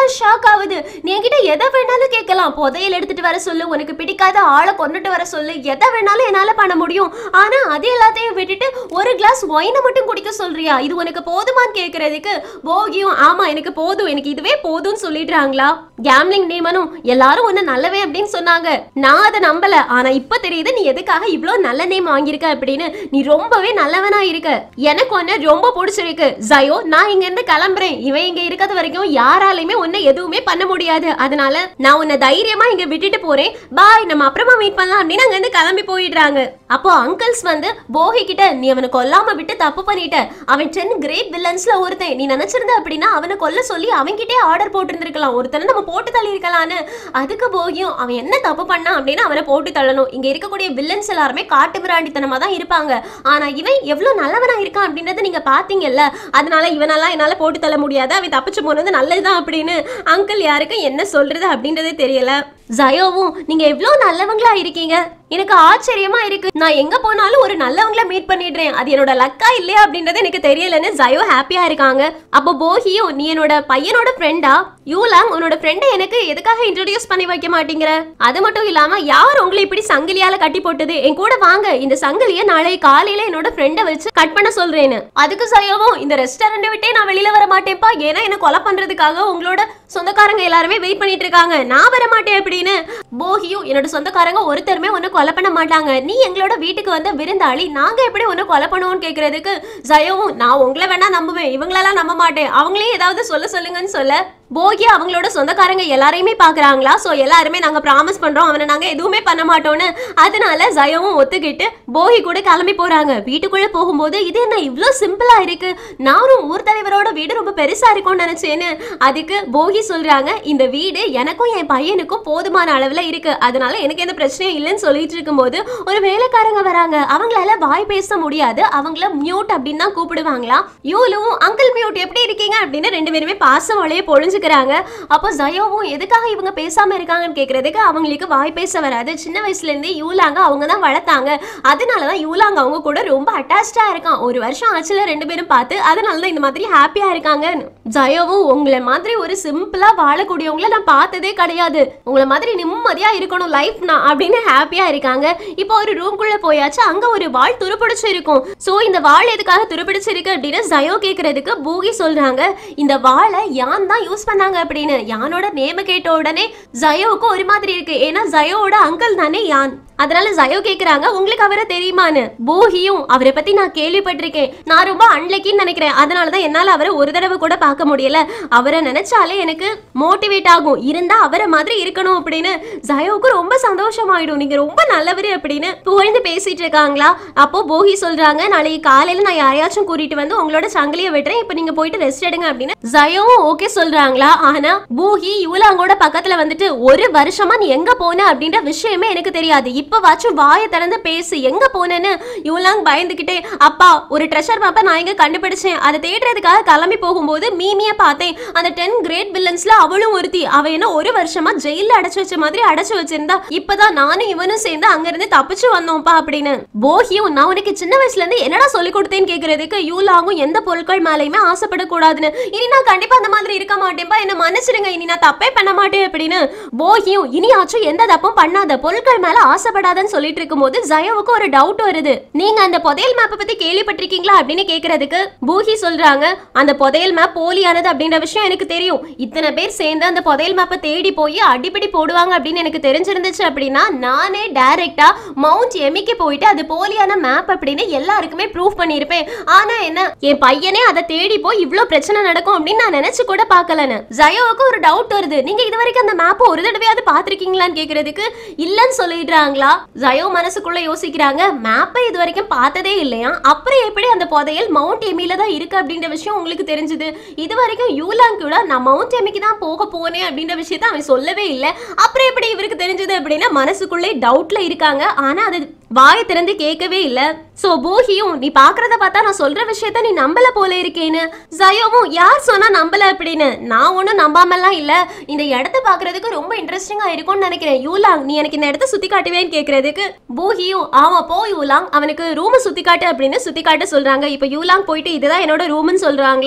எதுக்காவது நீ என்கிட்ட எதை வேணாலும் கேட்கலாம் புதையல் எடுத்துட்டு வர சொல்லு உனக்கு பிடிக்காத ஆளை கொண்டுட்டு வர சொல்லு எதை வேணாலும் என்னால பண்ண முடியும் ஆனா அது எல்லாத்தையும் விட்டுட்டு ஒரு கிளாஸ் ஒயினை மட்டும் குடிக்க சொல்றியா இது உனக்கு போதுமான்னு கேக்குறதுக்கு போகியும் ஆமா எனக்கு போதும் எனக்கு இதுவே போதும்னு சொல்லிடுறாங்களா கேம்லிங் டீமனும் எல்லாரும் உன்னை நல்லவே அப்படின்னு சொன்னாங்க நான் அதை நம்பல ஆனா இப்ப தெரியுது நீ எதுக்காக இவ்ளோ நல்ல நேம் வாங்கியிருக்க அப்படின்னு நீ ரொம்பவே நல்லவனா இருக்க எனக்கு உன்னை ரொம்ப பிடிச்சிருக்கு ஜயோ நான் இங்க இருந்து கிளம்புறேன் இவன் இங்க இருக்கிறது வரைக்கும் யாராலையுமே உன்னை எதுவுமே பண்ண முடியாது அதனால நான் உன்னை தைரியமா இங்க விட்டுட்டு போறேன் பாய் நம்ம அப்புறமா மீட் பண்ணலாம் அப்படின்னு அங்க இருந்து கிளம்பி போயிடுறாங்க அப்போ அங்கிள்ஸ் வந்து போகி கிட்ட நீ அவனை கொல்லாம விட்டு தப்பு பண்ணிட்ட அவன் டென் கிரேட் வில்லன்ஸ்ல ஒருத்தன் நீ நினைச்சிருந்த அப்படின்னா அவனை கொல்ல சொல்லி அவன்கிட்டே ஆர்டர் போட்டிருந்திருக்கலாம் ஒருத்தனை நம்ம போட்டு தள்ளி இருக்கலான்னு அதுக்கு போகியும் அவன் என்ன தப்பு பண்ணான் அப்படின்னு அவனை போட்டு தள்ளணும் இங்க இருக்கக்கூடிய வில்லன்ஸ் எல்லாருமே காட்டு மிராண்டித்தனமா தான் இருப்பாங்க ஆனா இவன் எவ்வளவு நல்லவனா இருக்கான் அப்படின்றத நீங்க பாத்தீங்கல்ல அதனால இவனெல்லாம் என்னால போட்டு தள்ள முடியாது அவன் தப்பிச்சு போனது நல்லதுதான் அப்படின்னு அங்கிள் யாருக்கும் என்ன சொல்றது அப்படின்றதே தெரியல ஜயோவும் நீங்க எவ்வளவு நல்லவங்களா இருக்கீங்க எனக்கு ஆச்சரியமா இருக்கு நான் எங்க போனாலும் ஒரு நல்லவங்கள மீட் பண்ணிடுறேன் அது என்னோட லக்கா இல்லையா அப்படின்றது எனக்கு தெரியலன்னு ஜயோ ஹாப்பியா இருக்காங்க அப்போ போகியோ நீ என்னோட பையனோட ஃப்ரெண்டா யூலாங் உன்னோட ஃப்ரெண்டை எனக்கு எதுக்காக இன்ட்ரோடியூஸ் பண்ணி வைக்க மாட்டேங்கிற அது மட்டும் இல்லாம யார் உங்களை இப்படி சங்கிலியால கட்டி போட்டது என் கூட வாங்க இந்த சங்கிலியை நாளை காலையில என்னோட ஃப்ரெண்டை வச்சு கட் பண்ண சொல்றேன்னு அதுக்கு ஜயோவும் இந்த ரெஸ்டாரண்ட் விட்டே நான் வெளியில வர மாட்டேன்ப்பா ஏன்னா என்ன கொலை பண்றதுக்காக உங்களோட சொந்தக்காரங்க எல்லாருமே வெயிட் பண்ணிட்டு இருக்காங்க நான் வர மாட்டேன் அப்படின்னு போகியும் என்னோட சொந்தக்காரங்க ஒருத்தருமே உன்னை கொலை பண்ண மாட்டாங்க நீ எங்களோட வீட்டுக்கு வந்த விருந்தாளி நாங்க எப்படி உன்னை கொலை பண்ணுவோம்னு கேக்குறதுக்கு ஜயோவும் நான் உங்களை வேணா நம்புவேன் இவங்களெல்லாம் நம்ப மாட்டேன் அவங்களே ஏதாவது சொல்ல சொல்லுங்கன்னு சொல்ல போகி அவங்களோட சொந்தக்காரங்க எல்லாரையுமே பாக்குறாங்களா சோ எல்லாருமே நாங்க ப்ராமிஸ் பண்றோம் அவனை நாங்க எதுவுமே பண்ண மாட்டோம்னு அதனால ஜயவும் ஒத்துக்கிட்டு போகி கூட கிளம்பி போறாங்க வீட்டுக்குள்ள போகும்போது இது என்ன இவ்ளோ சிம்பிளா இருக்கு நானும் ஊர் தலைவரோட வீடு ரொம்ப பெருசா இருக்கும்னு நினைச்சேன்னு அதுக்கு போகி சொல்றாங்க இந்த வீடு எனக்கும் என் பையனுக்கும் போதுமான அளவுல இருக்கு அதனால எனக்கு எந்த பிரச்சனையும் இல்லைன்னு சொல்லிட்டு இருக்கும்போது ஒரு வேலைக்காரங்க வராங்க அவங்களால வாய் பேச முடியாது அவங்கள மியூட் அப்படின்னு தான் கூப்பிடுவாங்களா யூலும் அங்கிள் மியூட் எப்படி இருக்கீங்க அப்படின்னு ரெண்டு பேருமே பாசம் வழியே பொழிஞ்சுக்கிறாங்க அப்போ ஜயோவும் எதுக்காக இவங்க பேசாம இருக்காங்கன்னு கேக்குறதுக்கு அவங்களுக்கு வாய் பேச வராது சின்ன வயசுல இருந்தே யூலாங்க அவங்க தான் வளர்த்தாங்க அதனால தான் யூலாங்க அவங்க கூட ரொம்ப அட்டாச்சா இருக்கான் ஒரு வருஷம் ஆச்சுல ரெண்டு பேரும் பார்த்து அதனால தான் இந்த மாதிரி ஹாப்பியா இருக்காங்க ஜயோவும் உங்களை மாதிரி ஒரு சிம்பிளா வாழக்கூடியவங்கள நான் பார்த்ததே கிடையாது உங்களை மாதிரி நிம்மதியா இருக்கணும் லைஃப்னா அப்படின்னு ஹாப்பியா இருக்காங்க இப்போ ஒரு ரூம்குள்ள போயாச்சு அங்க ஒரு வாள் துருப்பிடிச்சு இருக்கும் சோ இந்த வாள் எதுக்காக துருப்பிடிச்சிருக்கு அப்படின்னு ஜயோ கேக்குறதுக்கு பூகி சொல்றாங்க இந்த வாளை யான் தான் யூஸ் பண்ணாங்க அப்படின்னு யானோட நேம கேட்ட உடனே ஜயோவுக்கு ஒரு மாதிரி இருக்கு ஏன்னா ஜயோவோட அங்கிள் தானே யான் அதனால ஜயோ கேக்குறாங்க உங்களுக்கு அவரை தெரியுமான்னு போகியும் அவரை பத்தி நான் கேள்விப்பட்டிருக்கேன் நான் ரொம்ப அன்லக்கின்னு நினைக்கிறேன் அதனாலதான் என்னால அவரை ஒரு தடவை கூட பார்க்க முடியல அவரை நினைச்சாலே எனக்கு மோட்டிவேட் ஆகும் இருந்தா அவரை மாதிரி இருக்கணும் அப்படின்னு ஜயோவுக்கு ரொம்ப சந்தோஷமாயிடும் நீங்க ரொம்ப நல்லவர் அப்படின்னு புகழ்ந்து பேசிட்டு இருக்காங்களா அப்போ போகி சொல்றாங்க நாளைக்கு காலையில நான் யாரையாச்சும் கூட்டிட்டு வந்து உங்களோட சங்கிலியை விட்டுறேன் இப்போ நீங்க போயிட்டு ரெஸ்ட் எடுங்க அப்படின்னு ஜயோவும் ஓகே சொல்றாங்களா ஆனா பூஹி யூலாங்கோட பக்கத்துல வந்துட்டு ஒரு வருஷமா நீ எங்க போன அப்படின்ற விஷயமே எனக்கு தெரியாது இப்பவாச்சும் வாயை திறந்து பேசு எங்க போனேன்னு யூலாங் பயந்துகிட்டே அப்பா ஒரு ட்ரெஷர் மேப்பை நான் எங்க கண்டுபிடிச்சேன் அதை தேடுறதுக்காக கிளம்பி போகும்போது மீமிய பார்த்தேன் அந்த டென் கிரேட் வில்லன்ஸ்ல அவளும் ஒருத்தி அவ என்ன ஒரு வருஷமா ஜெயில அடைச்சு வச்ச மாதிரி அடைச்சு வச்சிருந்தா இப்பதான் நானும் இவனும் சேர்ந்து அங்க இருந்து தப்பிச்சு வந்தோம்ப்பா அப்படின்னு போகியும் நான் உனக்கு சின்ன வயசுல இருந்து என்னடா சொல்லி கொடுத்தேன்னு கேக்குறதுக்கு யூலாங்கும் எந்த பொருட்கள் மேலயுமே ஆசைப்படக்கூடாதுன்னு இனி நான் கண்டிப்பா அந்த மாதிரி இருக்க மாட்டேன்ப்பா என்ன மன்னிச்சிடுங்க இனி நான் தப்பே பண்ண மாட்டேன் அப்படின்னு போகியும் இனியாச்சும் எந்த தப்பும் பண்ணாத பொருட்கள் மேல ஆசைப்படாதன்னு சொல்லிட்டு இருக்கும்போது ஜயோவுக்கு ஒரு டவுட் வருது நீங்க அந்த புதையல் மேப்பை பத்தி கேள்விப்பட்டிருக்கீங்களா அப்படின்னு கேக்குறதுக்கு பூஹி சொல்றாங்க அந்த புதையல் மேப் போலியானது அப்படின்ற விஷயம் எனக்கு தெரியும் இத்தனை பேர் சேர்ந்து அந்த புதையல் மேப்பை தேடி போய் அடிப்படி போடுவாங்க அப்படின்னு எனக்கு தெரிஞ்சிருந்துச்சு அப்படின்னா நானே டைரக்டா மவுண்ட் எமிக்கு போயிட்டு அது போலியான மேப் அப்படின்னு எல்லாருக்குமே ப்ரூவ் பண்ணியிருப்பேன் ஆனா என்ன என் பையனே அதை தேடி போய் இவ்ளோ பிரச்சனை நடக்கும் அப்படின்னு நான் நினைச்சு கூட பார்க்கலன்னு ஜயோவுக்கு ஒரு டவுட் வருது நீங்க இது வரைக்கும் அந்த மேப்பை ஒரு தடவையாவது பார்த்திருக்கீங்களான்னு கேக்குறதுக்கு இல்லன்னு சொல்லிடுறாங்களா ஜயோ மனசுக்குள்ள யோசிக்கிறாங்க மேப்பை இது வரைக்கும் பார்த்ததே இல்லையா அப்புறம் எப்படி அந்த புதையல் மவுண்ட் எமில தான் இருக்கு அப்படின்ற விஷயம் உங்களுக்கு தெரிஞ்சது இது வரைக்கும் யூலாங் கூட நான் மவுண்ட் எமிக்கு தான் போக போனேன் அப்படின்ற விஷயத்த அவன் சொல்லவே இல்லை அப்புறம் எப்படி இவருக்கு தெரிஞ்சது அப்படின்னா மனசுக்குள்ளே டவுட்ல இருக்காங்க ஆனா அது வாயை திறந்து கேட்கவே இல்ல சோ போகியும் நீ பாக்குறத பார்த்தா நான் சொல்ற விஷயத்த நீ நம்பல போல இருக்கேன்னு ஜயோவும் யார் சொன்னா நம்பல அப்படின்னு நான் ஒன்றும் நம்பாமலாம் இல்ல இந்த இடத்த பாக்குறதுக்கு ரொம்ப இன்ட்ரெஸ்டிங்கா இருக்கும்னு நினைக்கிறேன் யூலாங் நீ எனக்கு இந்த இடத்த சுத்தி காட்டுவேன்னு கேக்குறதுக்கு போகியும் ஆமா போ யூலாங் அவனுக்கு ரூமை சுத்தி காட்டு அப்படின்னு சுத்தி காட்ட சொல்றாங்க இப்ப யூலாங் போயிட்டு இதுதான் என்னோட ரூம்னு சொல்றாங்களா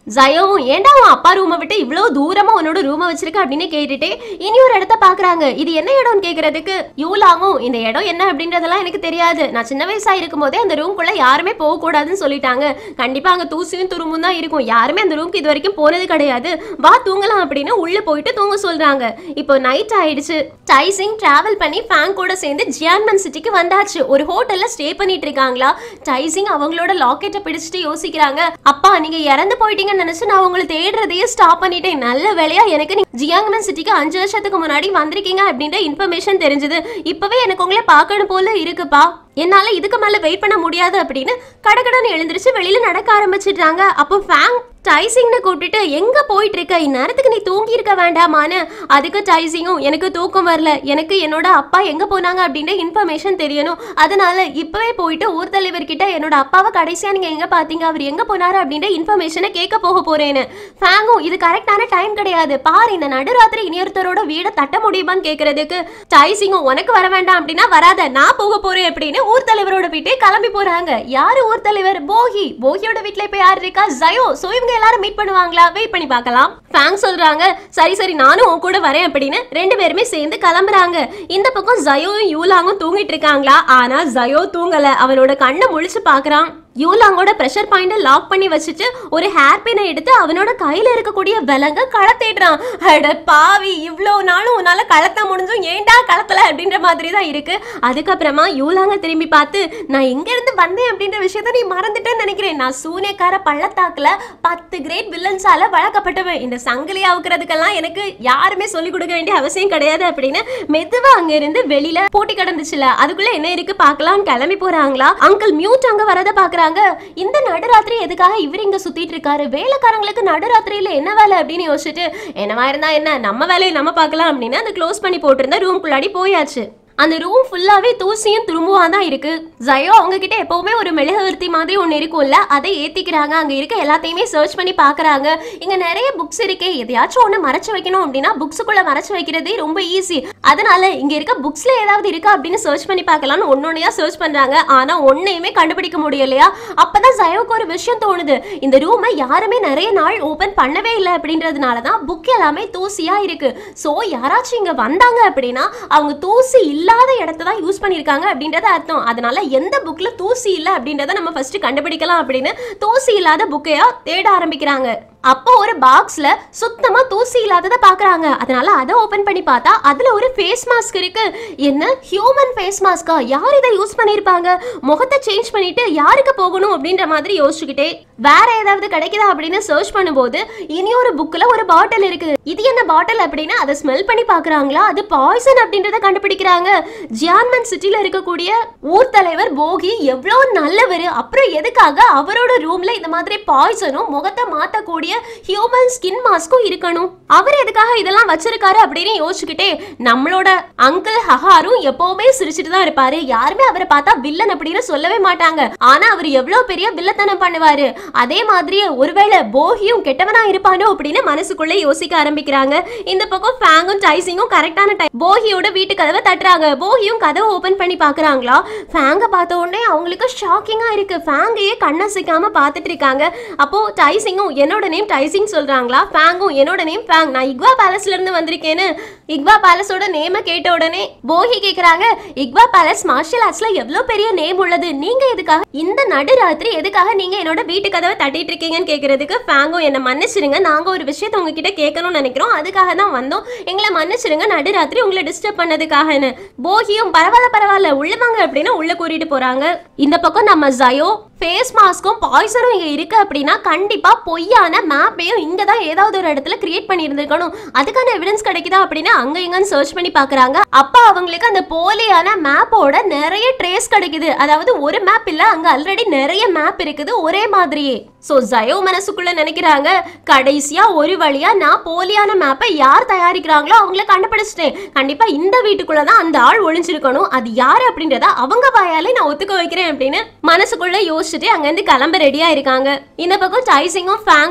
ஜயோவும் ஏன்டா உன் அப்பா ரூமை விட்டு இவ்வளோ தூரமா உன்னோட ரூமை வச்சிருக்க அப்படின்னு கேட்டுட்டு இனி ஒரு இடத்த பாக்குறாங்க இது என்ன இடம்னு கேக்குறதுக்கு யூலாங்கும் இந்த இடம் என்ன அப்படின்றதெல்லாம் எனக்கு தெரியாது நான் சின்ன வயசா இருக்கும் போதே அந்த ரூம்குள்ள யாருமே போக கூடாதுன்னு சொல்லிட்டாங்க கண்டிப்பா அங்க தூசியும் துரும்பும் தான் இருக்கும் யாருமே அந்த ரூம்க்கு இது வரைக்கும் போனது கிடையாது வா தூங்கலாம் அப்படின்னு உள்ள போயிட்டு தூங்க சொல்றாங்க இப்போ நைட் ஆயிடுச்சு டைசிங் டிராவல் பண்ணி ஃபேங் கூட சேர்ந்து ஜியான்மன் சிட்டிக்கு வந்தாச்சு ஒரு ஹோட்டல்ல ஸ்டே பண்ணிட்டு இருக்காங்களா டைசிங் அவங்களோட லாக்கெட்டை பிடிச்சிட்டு யோசிக்கிறாங்க அப்பா நீங்க இறந்து போயிட்டீங்கன்னு நினைச்சு நான் உங்களை தேடுறதையே ஸ்டாப் பண்ணிட்டேன் நல்ல வேலையா எனக்கு நீ ஜியாங்மன் சிட்டிக்கு அஞ்சு வருஷத்துக்கு முன்னாடி வந்திருக்கீங்க அப்படின்ற இன்ஃபர்மேஷன் தெரிஞ்சது இப்பவே எனக்கு உங்களை பார்க்கணும் போல இருக்குப்பா என்னால இதுக்கு மேல வெயிட் பண்ண முடியாது அப்படின்னு கடகடன்னு எழுந்திருச்சு வெளியில நடக்க ஆரம்பிச்சிட்டாங்க அப்போ ஃபேங் டைசிங்னு கூப்பிட்டுட்டு எங்க போயிட்டு இருக்க இந்நேரத்துக்கு நீ தூங்கி இருக்க வேண்டாமான்னு அதுக்கு டைசிங்கும் எனக்கு தூக்கம் வரல எனக்கு என்னோட அப்பா எங்க போனாங்க அப்படின்ற இன்ஃபர்மேஷன் தெரியணும் அதனால இப்பவே போயிட்டு ஊர் தலைவர்கிட்ட என்னோட அப்பாவை கடைசியா நீங்க எங்க பாத்தீங்க அவர் எங்க போனாரு அப்படின்ற இன்ஃபர்மேஷனை கேட்க போக போறேன்னு ஃபேங்கும் இது கரெக்டான டைம் கிடையாது பாரு இந்த நடுராத்திரி இனியொருத்தரோட வீடை தட்ட முடியுமான்னு கேக்குறதுக்கு டைசிங்கும் உனக்கு வர வேண்டாம் அப்படின்னா வராத நான் போக போறேன் அப்படின்னு ஊர் தலைவரோட வீட்டே கிளம்பி போறாங்க யாரு ஊர் தலைவர் போகி போகியோட வீட்ல இப்ப யார் இருக்கா ஜயோ சோ இவங்க எல்லாரும் மீட் பண்ணுவாங்களா வெயிட் பண்ணி பார்க்கலாம் ஃபேங் சொல்றாங்க சரி சரி நானும் உன் கூட வரேன் அப்படின்னு ரெண்டு பேருமே சேர்ந்து கிளம்புறாங்க இந்த பக்கம் ஜயோவும் யூலாங்கும் தூங்கிட்டு இருக்காங்களா ஆனா ஜயோ தூங்கல அவனோட கண்ணை முழிச்சு பார்க்கறான் யூலாங்கோட ப்ரெஷர் பாயிண்ட லாக் பண்ணி வச்சுட்டு ஒரு ஹேர் பினை எடுத்து அவனோட கையில இருக்கக்கூடிய விலங்க களத்திடுறான் அட பாவி இவ்வளோ நாளும் உன்னால களத்த முடிஞ்சும் ஏன்டா களத்தல அப்படின்ற மாதிரி தான் இருக்கு அதுக்கப்புறமா யூலாங்க திரும்பி பார்த்து நான் எங்க இருந்து வந்தேன் அப்படின்ற விஷயத்த நீ மறந்துட்டேன்னு நினைக்கிறேன் நான் சூனியக்கார பள்ளத்தாக்குல பத்து கிரேட் வில்லன்ஸால வளர்க்கப்பட்டவன் இந்த சங்கிலி அவுக்கிறதுக்கெல்லாம் எனக்கு யாருமே சொல்லிக் கொடுக்க வேண்டிய அவசியம் கிடையாது அப்படின்னு மெதுவா அங்க இருந்து வெளியில போட்டி கிடந்துச்சுல அதுக்குள்ள என்ன இருக்கு பார்க்கலாம்னு கிளம்பி போறாங்களா அங்கிள் மியூட் அங்க வரத பாக்குறாங்க இந்த நடுராத்திரி எதுக்காக இவர் இங்க சுத்திட்டு இருக்காரு வேலைக்காரங்களுக்கு நடுராத்திரியில என்ன வேலை அப்படின்னு யோசிச்சுட்டு என்னவா இருந்தா என்ன நம்ம வேலையை நம்ம பார்க்கலாம் அப்படின்னு அந்த க்ளோஸ் பண்ணி போட்டிருந்த ரூம்குள்ளாடி போயாச்சு அந்த ரூம் ஃபுல்லாவே தூசியும் துரும்புவா தான் இருக்கு ஜயோ அவங்க கிட்ட எப்பவுமே ஒரு மெழுகுவர்த்தி மாதிரி ஒன்று இருக்கும்ல அதை ஏத்திக்கிறாங்க அங்க இருக்க எல்லாத்தையுமே சர்ச் பண்ணி பார்க்கறாங்க இங்க நிறைய புக்ஸ் இருக்கே எதையாச்சும் ஒன்று மறைச்சு வைக்கணும் அப்படின்னா புக்ஸுக்குள்ள மறைச்சு வைக்கிறதே ரொம்ப ஈஸி அதனால இங்க இருக்க புக்ஸ்ல ஏதாவது இருக்கா அப்படின்னு சர்ச் பண்ணி பார்க்கலாம்னு ஒன்னொன்னையா சர்ச் பண்றாங்க ஆனா ஒன்னையுமே கண்டுபிடிக்க முடியலையா அப்பதான் ஜயோக்கு ஒரு விஷயம் தோணுது இந்த ரூமை யாருமே நிறைய நாள் ஓபன் பண்ணவே இல்லை அப்படின்றதுனால தான் புக் எல்லாமே தூசியா இருக்கு சோ யாராச்சும் இங்க வந்தாங்க அப்படின்னா அவங்க தூசி இல்லாத இடத்த தான் யூஸ் பண்ணியிருக்காங்க அப்படின்றது அர்த்தம் அதனால எந்த புக்ல தூசி இல்லை அப்படின்றத நம்ம ஃபர்ஸ்ட் கண்டுபிடிக்கலாம் அப்படின்னு தூசி இல்லாத புக்கையா தேட ஆரம்பிக்கிறாங்க அப்போ ஒரு பாக்ஸ்ல சுத்தமா தூசி இல்லாததை பாக்குறாங்க அதனால அதை ஓபன் பண்ணி பார்த்தா அதுல ஒரு ஃபேஸ் மாஸ்க் இருக்கு என்ன ஹியூமன் ஃபேஸ் மாஸ்கா யார் இதை யூஸ் பண்ணிருப்பாங்க முகத்தை சேஞ்ச் பண்ணிட்டு யாருக்கு போகணும் அப்படின்ற மாதிரி யோசிச்சுக்கிட்டே வேற ஏதாவது கிடைக்குதா அப்படின்னு சர்ச் பண்ணும்போது இனி ஒரு புக்ல ஒரு பாட்டில் இருக்கு இது என்ன பாட்டில் அப்படின்னு அதை ஸ்மெல் பண்ணி பாக்குறாங்களா அது பாய்சன் அப்படின்றத கண்டுபிடிக்கிறாங்க ஜியான்மன் சிட்டில இருக்கக்கூடிய ஊர் தலைவர் போகி எவ்வளவு நல்லவர் அப்புறம் எதுக்காக அவரோட ரூம்ல இந்த மாதிரி பாய்சனும் முகத்தை மாத்தக்கூடிய ஹியூமன் ஸ்கின் மாஸ்க்கும் இருக்கணும் அவர் எதுக்காக இதெல்லாம் வச்சிருக்காரு அப்படின்னு யோசிச்சுக்கிட்டே நம்மளோட அங்கிள் ஹஹாரும் எப்பவுமே சிரிச்சிட்டு தான் இருப்பாரு யாருமே அவரை பார்த்தா வில்லன் அப்படின்னு சொல்லவே மாட்டாங்க ஆனா அவர் எவ்வளவு பெரிய வில்லத்தனம் பண்ணுவாரு அதே மாதிரியே ஒருவேளை போகியும் கெட்டவனா இருப்பானோ அப்படின்னு மனசுக்குள்ள யோசிக்க ஆரம்பிக்கிறாங்க இந்த பக்கம் ஃபேங்கும் டைசிங்கும் கரெக்டான டைம் போகியோட வீட்டு கதவை தட்டுறாங்க போகியும் கதவை ஓபன் பண்ணி பாக்குறாங்களா ஃபேங்க பார்த்த உடனே அவங்களுக்கு ஷாக்கிங்கா இருக்கு ஃபேங்கையே கண்ணசிக்காம பார்த்துட்டு இருக்காங்க அப்போ டைசிங்கும் என்னோட நேம் டைசிங் சொல்றாங்களா ஃபேங்கும் என்னோட நேம் ஃபேங் நான் இக்வா பேலஸ்ல இருந்து வந்திருக்கேன்னு இக்வா பேலஸோட நேம கேட்ட உடனே போகி கேக்குறாங்க இக்வா பேலஸ் மார்ஷல் ஆர்ட்ஸ்ல எவ்வளவு பெரிய நேம் உள்ளது நீங்க எதுக்காக இந்த நடுராத்திரி எதுக்காக நீங்க என்னோட வீட்டு கதவை தட்டிட்டு இருக்கீங்கன்னு கேக்குறதுக்கு ஃபேங்கும் என்ன மன்னிச்சிருங்க நாங்க ஒரு விஷயத்த உங்ககிட்ட கேட்கணும்னு நினைக்கிறோம் அதுக்காக தான் வந்தோம் எங்களை மன்னிச்சிருங்க நடுராத்திரி உங்களை டிஸ்டர்ப் பண்ணதுக்காகன்னு போகியும் பரவாயில்ல பரவாயில்ல உள்ள வாங்க அப்படின்னு உள்ள கூட்டிட்டு போறாங்க இந்த பக்கம் நம்ம ஜயோ ஃபேஸ் மாஸ்க்கும் பாய்சனும் இங்க இருக்கு அப்படின்னா கண்டிப்பா பொய்யான மேப்பையும் இங்க தான் ஏதாவது ஒரு இடத்துல கிரியேட் பண்ணியிருந்திருக்கணும் அதுக்கான எவிடன்ஸ் கிடைக்குதா அப்படின்னு அங்க இங்கன்னு சர்ச் பண்ணி பாக்குறாங்க அப்ப அவங்களுக்கு அந்த போலியான மேப்போட நிறைய ட்ரேஸ் கிடைக்குது அதாவது ஒரு மேப் இல்ல அங்க ஆல்ரெடி நிறைய மேப் இருக்குது ஒரே மாதிரியே சோ ஜயோ மனசுக்குள்ள நினைக்கிறாங்க கடைசியா ஒரு வழியா நான் போலியான மேப்பை யார் தயாரிக்கிறாங்களோ அவங்கள கண்டுபிடிச்சிட்டேன் கண்டிப்பா இந்த வீட்டுக்குள்ள தான் அந்த ஆள் ஒளிஞ்சிருக்கணும் அது யாரு அப்படின்றத அவங்க வாயாலே நான் ஒத்துக்க வைக்கிறேன் அப்படின்னு மனசுக்குள்ள யோசிச்சுட்டு அங்கிருந்து கிளம்ப ரெடியா இருக்காங்க இந்த பக்கம் டைசிங்கும் ஃபேங்கும்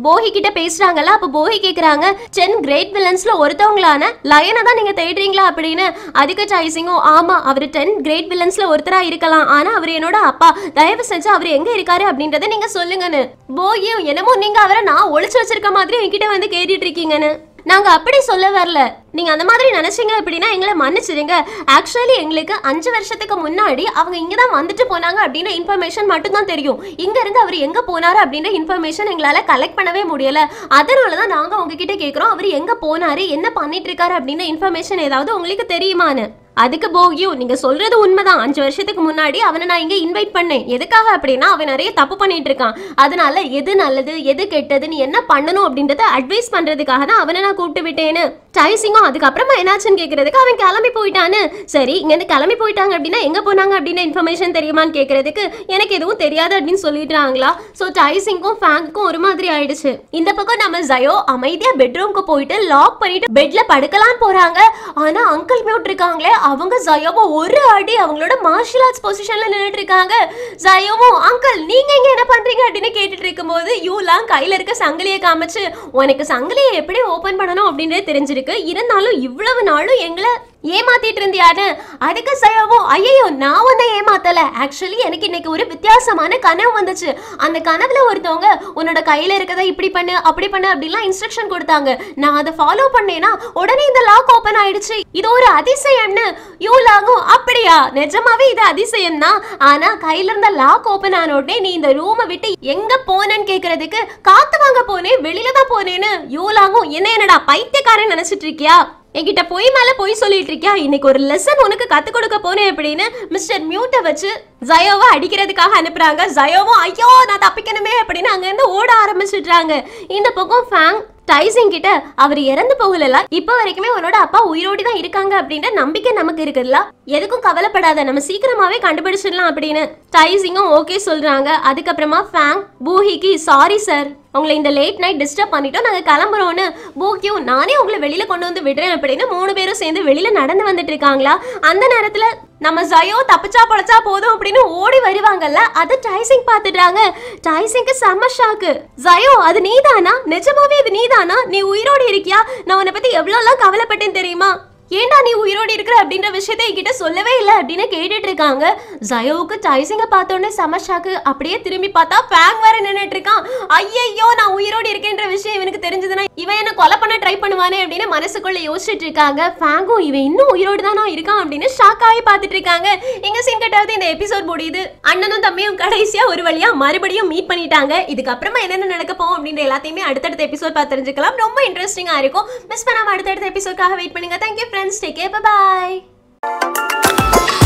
போஹி கிட்ட பேசுறாங்கல்ல அப்ப போஹி கேக்குறாங்க டென் கிரேட் வில்லன்ஸ்ல ஒருத்தவங்களான லயனை தான் நீங்க தேடுறீங்களா அப்படின்னு அதுக்கு டைசிங்கும் ஆமா அவர் டென் கிரேட் வில்லன்ஸ்ல ஒருத்தரா இருக்கலாம் ஆனா அவர் என்னோட அப்பா தயவு செஞ்சு அவர் எங்க இருக்காரு அப்படின்றத நீங்க சொல்லுங்கன்னு போகியும் என்னமோ நீங்க அவரை நான் ஒளிச்சு வச்சிருக்க மாதிரி என்கிட்ட வந்து கேட்டுட்டு இருக்கீங்கன்னு நாங்க அப்படி சொல்ல வரல நீங்க அந்த மாதிரி நினைச்சீங்க அப்படின்னா எங்களை மன்னிச்சிடுங்க ஆக்சுவலி எங்களுக்கு அஞ்சு வருஷத்துக்கு முன்னாடி அவங்க இங்க தான் வந்துட்டு போனாங்க அப்படின்ற இன்ஃபர்மேஷன் மட்டும் தான் தெரியும் இங்க இருந்து அவர் எங்க போனாரு அப்படின்ற இன்ஃபர்மேஷன் எங்களால கலெக்ட் பண்ணவே முடியல அதனால தான் நாங்க உங்ககிட்ட கேக்குறோம் அவர் எங்க போனாரு என்ன பண்ணிட்டு இருக்காரு அப்படின்ற இன்ஃபர்மேஷன் ஏதாவது உங்களுக்கு தெரியுமான்னு அதுக்கு போகியும் நீங்க சொல்றது உண்மைதான் அஞ்சு வருஷத்துக்கு முன்னாடி அவனை நான் இங்க இன்வைட் பண்ணேன் எதுக்காக அப்படின்னா அவன் நிறைய தப்பு பண்ணிட்டு இருக்கான் அதனால எது நல்லது எது கெட்டது நீ என்ன பண்ணணும் அப்படின்றத அட்வைஸ் பண்றதுக்காக தான் அவனை நான் கூப்பிட்டு விட்டேன்னு டைசிங்கும் அதுக்கப்புறமா என்னாச்சுன்னு கேக்குறதுக்கு அவன் கிளம்பி போயிட்டான்னு சரி இங்க இருந்து கிளம்பி போயிட்டாங்க அப்படின்னா எங்க போனாங்க அப்படின்னு இன்ஃபர்மேஷன் தெரியுமான்னு கேக்குறதுக்கு எனக்கு எதுவும் தெரியாது அப்படின்னு சொல்லிட்டாங்களா ஸோ டைசிங்கும் ஃபேங்க்கும் ஒரு மாதிரி ஆயிடுச்சு இந்த பக்கம் நம்ம ஜயோ அமைதியா பெட்ரூம்க்கு போயிட்டு லாக் பண்ணிட்டு பெட்ல படுக்கலான்னு போறாங்க ஆனா அங்கிள் மியூட் இருக்காங்களே அவங்க ஜயோவை ஒரு அடி அவங்களோட மார்ஷியல் ஆர்ட்ஸ் பொசிஷன்ல நின்றுட்டு இருக்காங்க ஜயோவும் அங்கிள் நீங்க இங்க என்ன பண்றீங்க அப்படின்னு கேட்டுட்டு இருக்கும்போது யூலாம் கையில இருக்க சங்கிலியை காமிச்சு உனக்கு சங்கிலியை எப்படி ஓபன் பண்ணணும் அப்படின்றது தெரிஞ்சிருக்கு இருந்தாலும் இவ்வளவு நாளும் எங்களை ஏமாத்திட்டு இருந்தியான்னு அதுக்கு சயோவும் ஐயோ நான் உன்னை ஏமாத்தல ஆக்சுவலி எனக்கு இன்னைக்கு ஒரு வித்தியாசமான கனவு வந்துச்சு அந்த கனவுல ஒருத்தவங்க உன்னோட கையில இருக்கதை இப்படி பண்ணு அப்படி பண்ணு அப்படிலாம் இன்ஸ்ட்ரக்ஷன் கொடுத்தாங்க நான் அதை ஃபாலோ பண்ணேனா உடனே இந்த லாக் ஓபன் ஆயிடுச்சு இது ஒரு அதிசயம்னு யூ லாகும் அப்படியா நிஜமாவே இது அதிசயம் தான் ஆனா கையில இருந்த லாக் ஓபன் ஆன உடனே நீ இந்த ரூமை விட்டு எங்க போனேன்னு கேக்குறதுக்கு காத்து வாங்க போனேன் வெளியில தான் போனேன்னு யூ லாகும் என்ன என்னடா பைத்தியக்காரன் நினைச்சிட்டு இருக்கியா என்கிட்ட பொய் மேல பொய் சொல்லிட்டு இருக்கியா இன்னைக்கு ஒரு லெசன் உனக்கு கத்து கொடுக்க போனேன் அப்படின்னு மிஸ்டர் மியூட்டை வச்சு ஜயோவை அடிக்கிறதுக்காக அனுப்புறாங்க ஜயோவும் ஐயோ நான் தப்பிக்கணுமே அப்படின்னு அங்க இருந்து ஓட ஆரம்பிச்சிடுறாங்க இந்த பக்கம் ஃபேங் டைசிங் கிட்ட அவர் இறந்து போகல இப்போ வரைக்குமே உன்னோட அப்பா உயிரோடி தான் இருக்காங்க அப்படின்ற நம்பிக்கை நமக்கு இருக்குல்ல எதுக்கும் கவலைப்படாத நம்ம சீக்கிரமாவே கண்டுபிடிச்சிடலாம் அப்படின்னு டைசிங்கும் ஓகே சொல்றாங்க அதுக்கப்புறமா ஃபேங் பூஹிக்கு சாரி சார் உங்களை இந்த லேட் நைட் டிஸ்டர்ப் பண்ணிட்டோம் நாங்கள் கிளம்புறோன்னு போக்கியும் நானே உங்களை வெளியில கொண்டு வந்து விடுறேன் அப்படின்னு மூணு பேரும் சேர்ந்து வெளியில நடந்து வந்துட்டு இருக்காங்களா அந்த நேரத்துல நம்ம ஜயோ தப்பிச்சா பொழைச்சா போதும் அப்படின்னு ஓடி வருவாங்கல்ல அது டைசிங் பார்த்துடுறாங்க டைசிங்க்கு செம்ம ஷாக்கு ஜயோ அது நீதானா நிஜமாவே இது நீதானா நீ உயிரோடு இருக்கியா நான் உன்னை பத்தி எவ்வளோலாம் கவலைப்பட்டேன் தெரியுமா ஏன்டா நீ உயிரோடு இருக்கிற அப்படின்ற விஷயத்தை என்கிட்ட சொல்லவே இல்லை அப்படின்னு கேட்டுட்டு இருக்காங்க ஜயோவுக்கு டைசிங்க பார்த்தோன்னே செம ஷாக்கு அப்படியே திரும்பி பார்த்தா ஃபேங் வேற நின்னுட்டு இருக்கான் ஐயையோ நான் உயிரோடு இருக்கேன்ற விஷயம் இவனுக்கு தெரிஞ்சதுன்னா இவன் என்ன கொலை பண்ண ட்ரை பண்ணுவானே அப்படின்னு மனசுக்குள்ள யோசிச்சுட்டு இருக்காங்க ஃபேங்கும் இவன் இன்னும் உயிரோடு தானா இருக்கான் அப்படின்னு ஷாக் ஆகி பார்த்துட்டு இருக்காங்க எங்க சீன் கட்டாவது இந்த எபிசோட் முடியுது அண்ணனும் தம்பியும் கடைசியா ஒரு வழியா மறுபடியும் மீட் பண்ணிட்டாங்க இதுக்கப்புறமா என்னென்ன நடக்க போகும் அப்படின்ற எல்லாத்தையுமே அடுத்தடுத்த எபிசோட் பார்த்து தெரிஞ்சுக்கலாம் ரொம்ப இன்ட்ரெஸ்டிங்கா இருக்கும் மிஸ் பண்ணாம அடுத்தடுத்த எபிசோட்காக வெயிட் பண்ணுங்க thank you friends take care by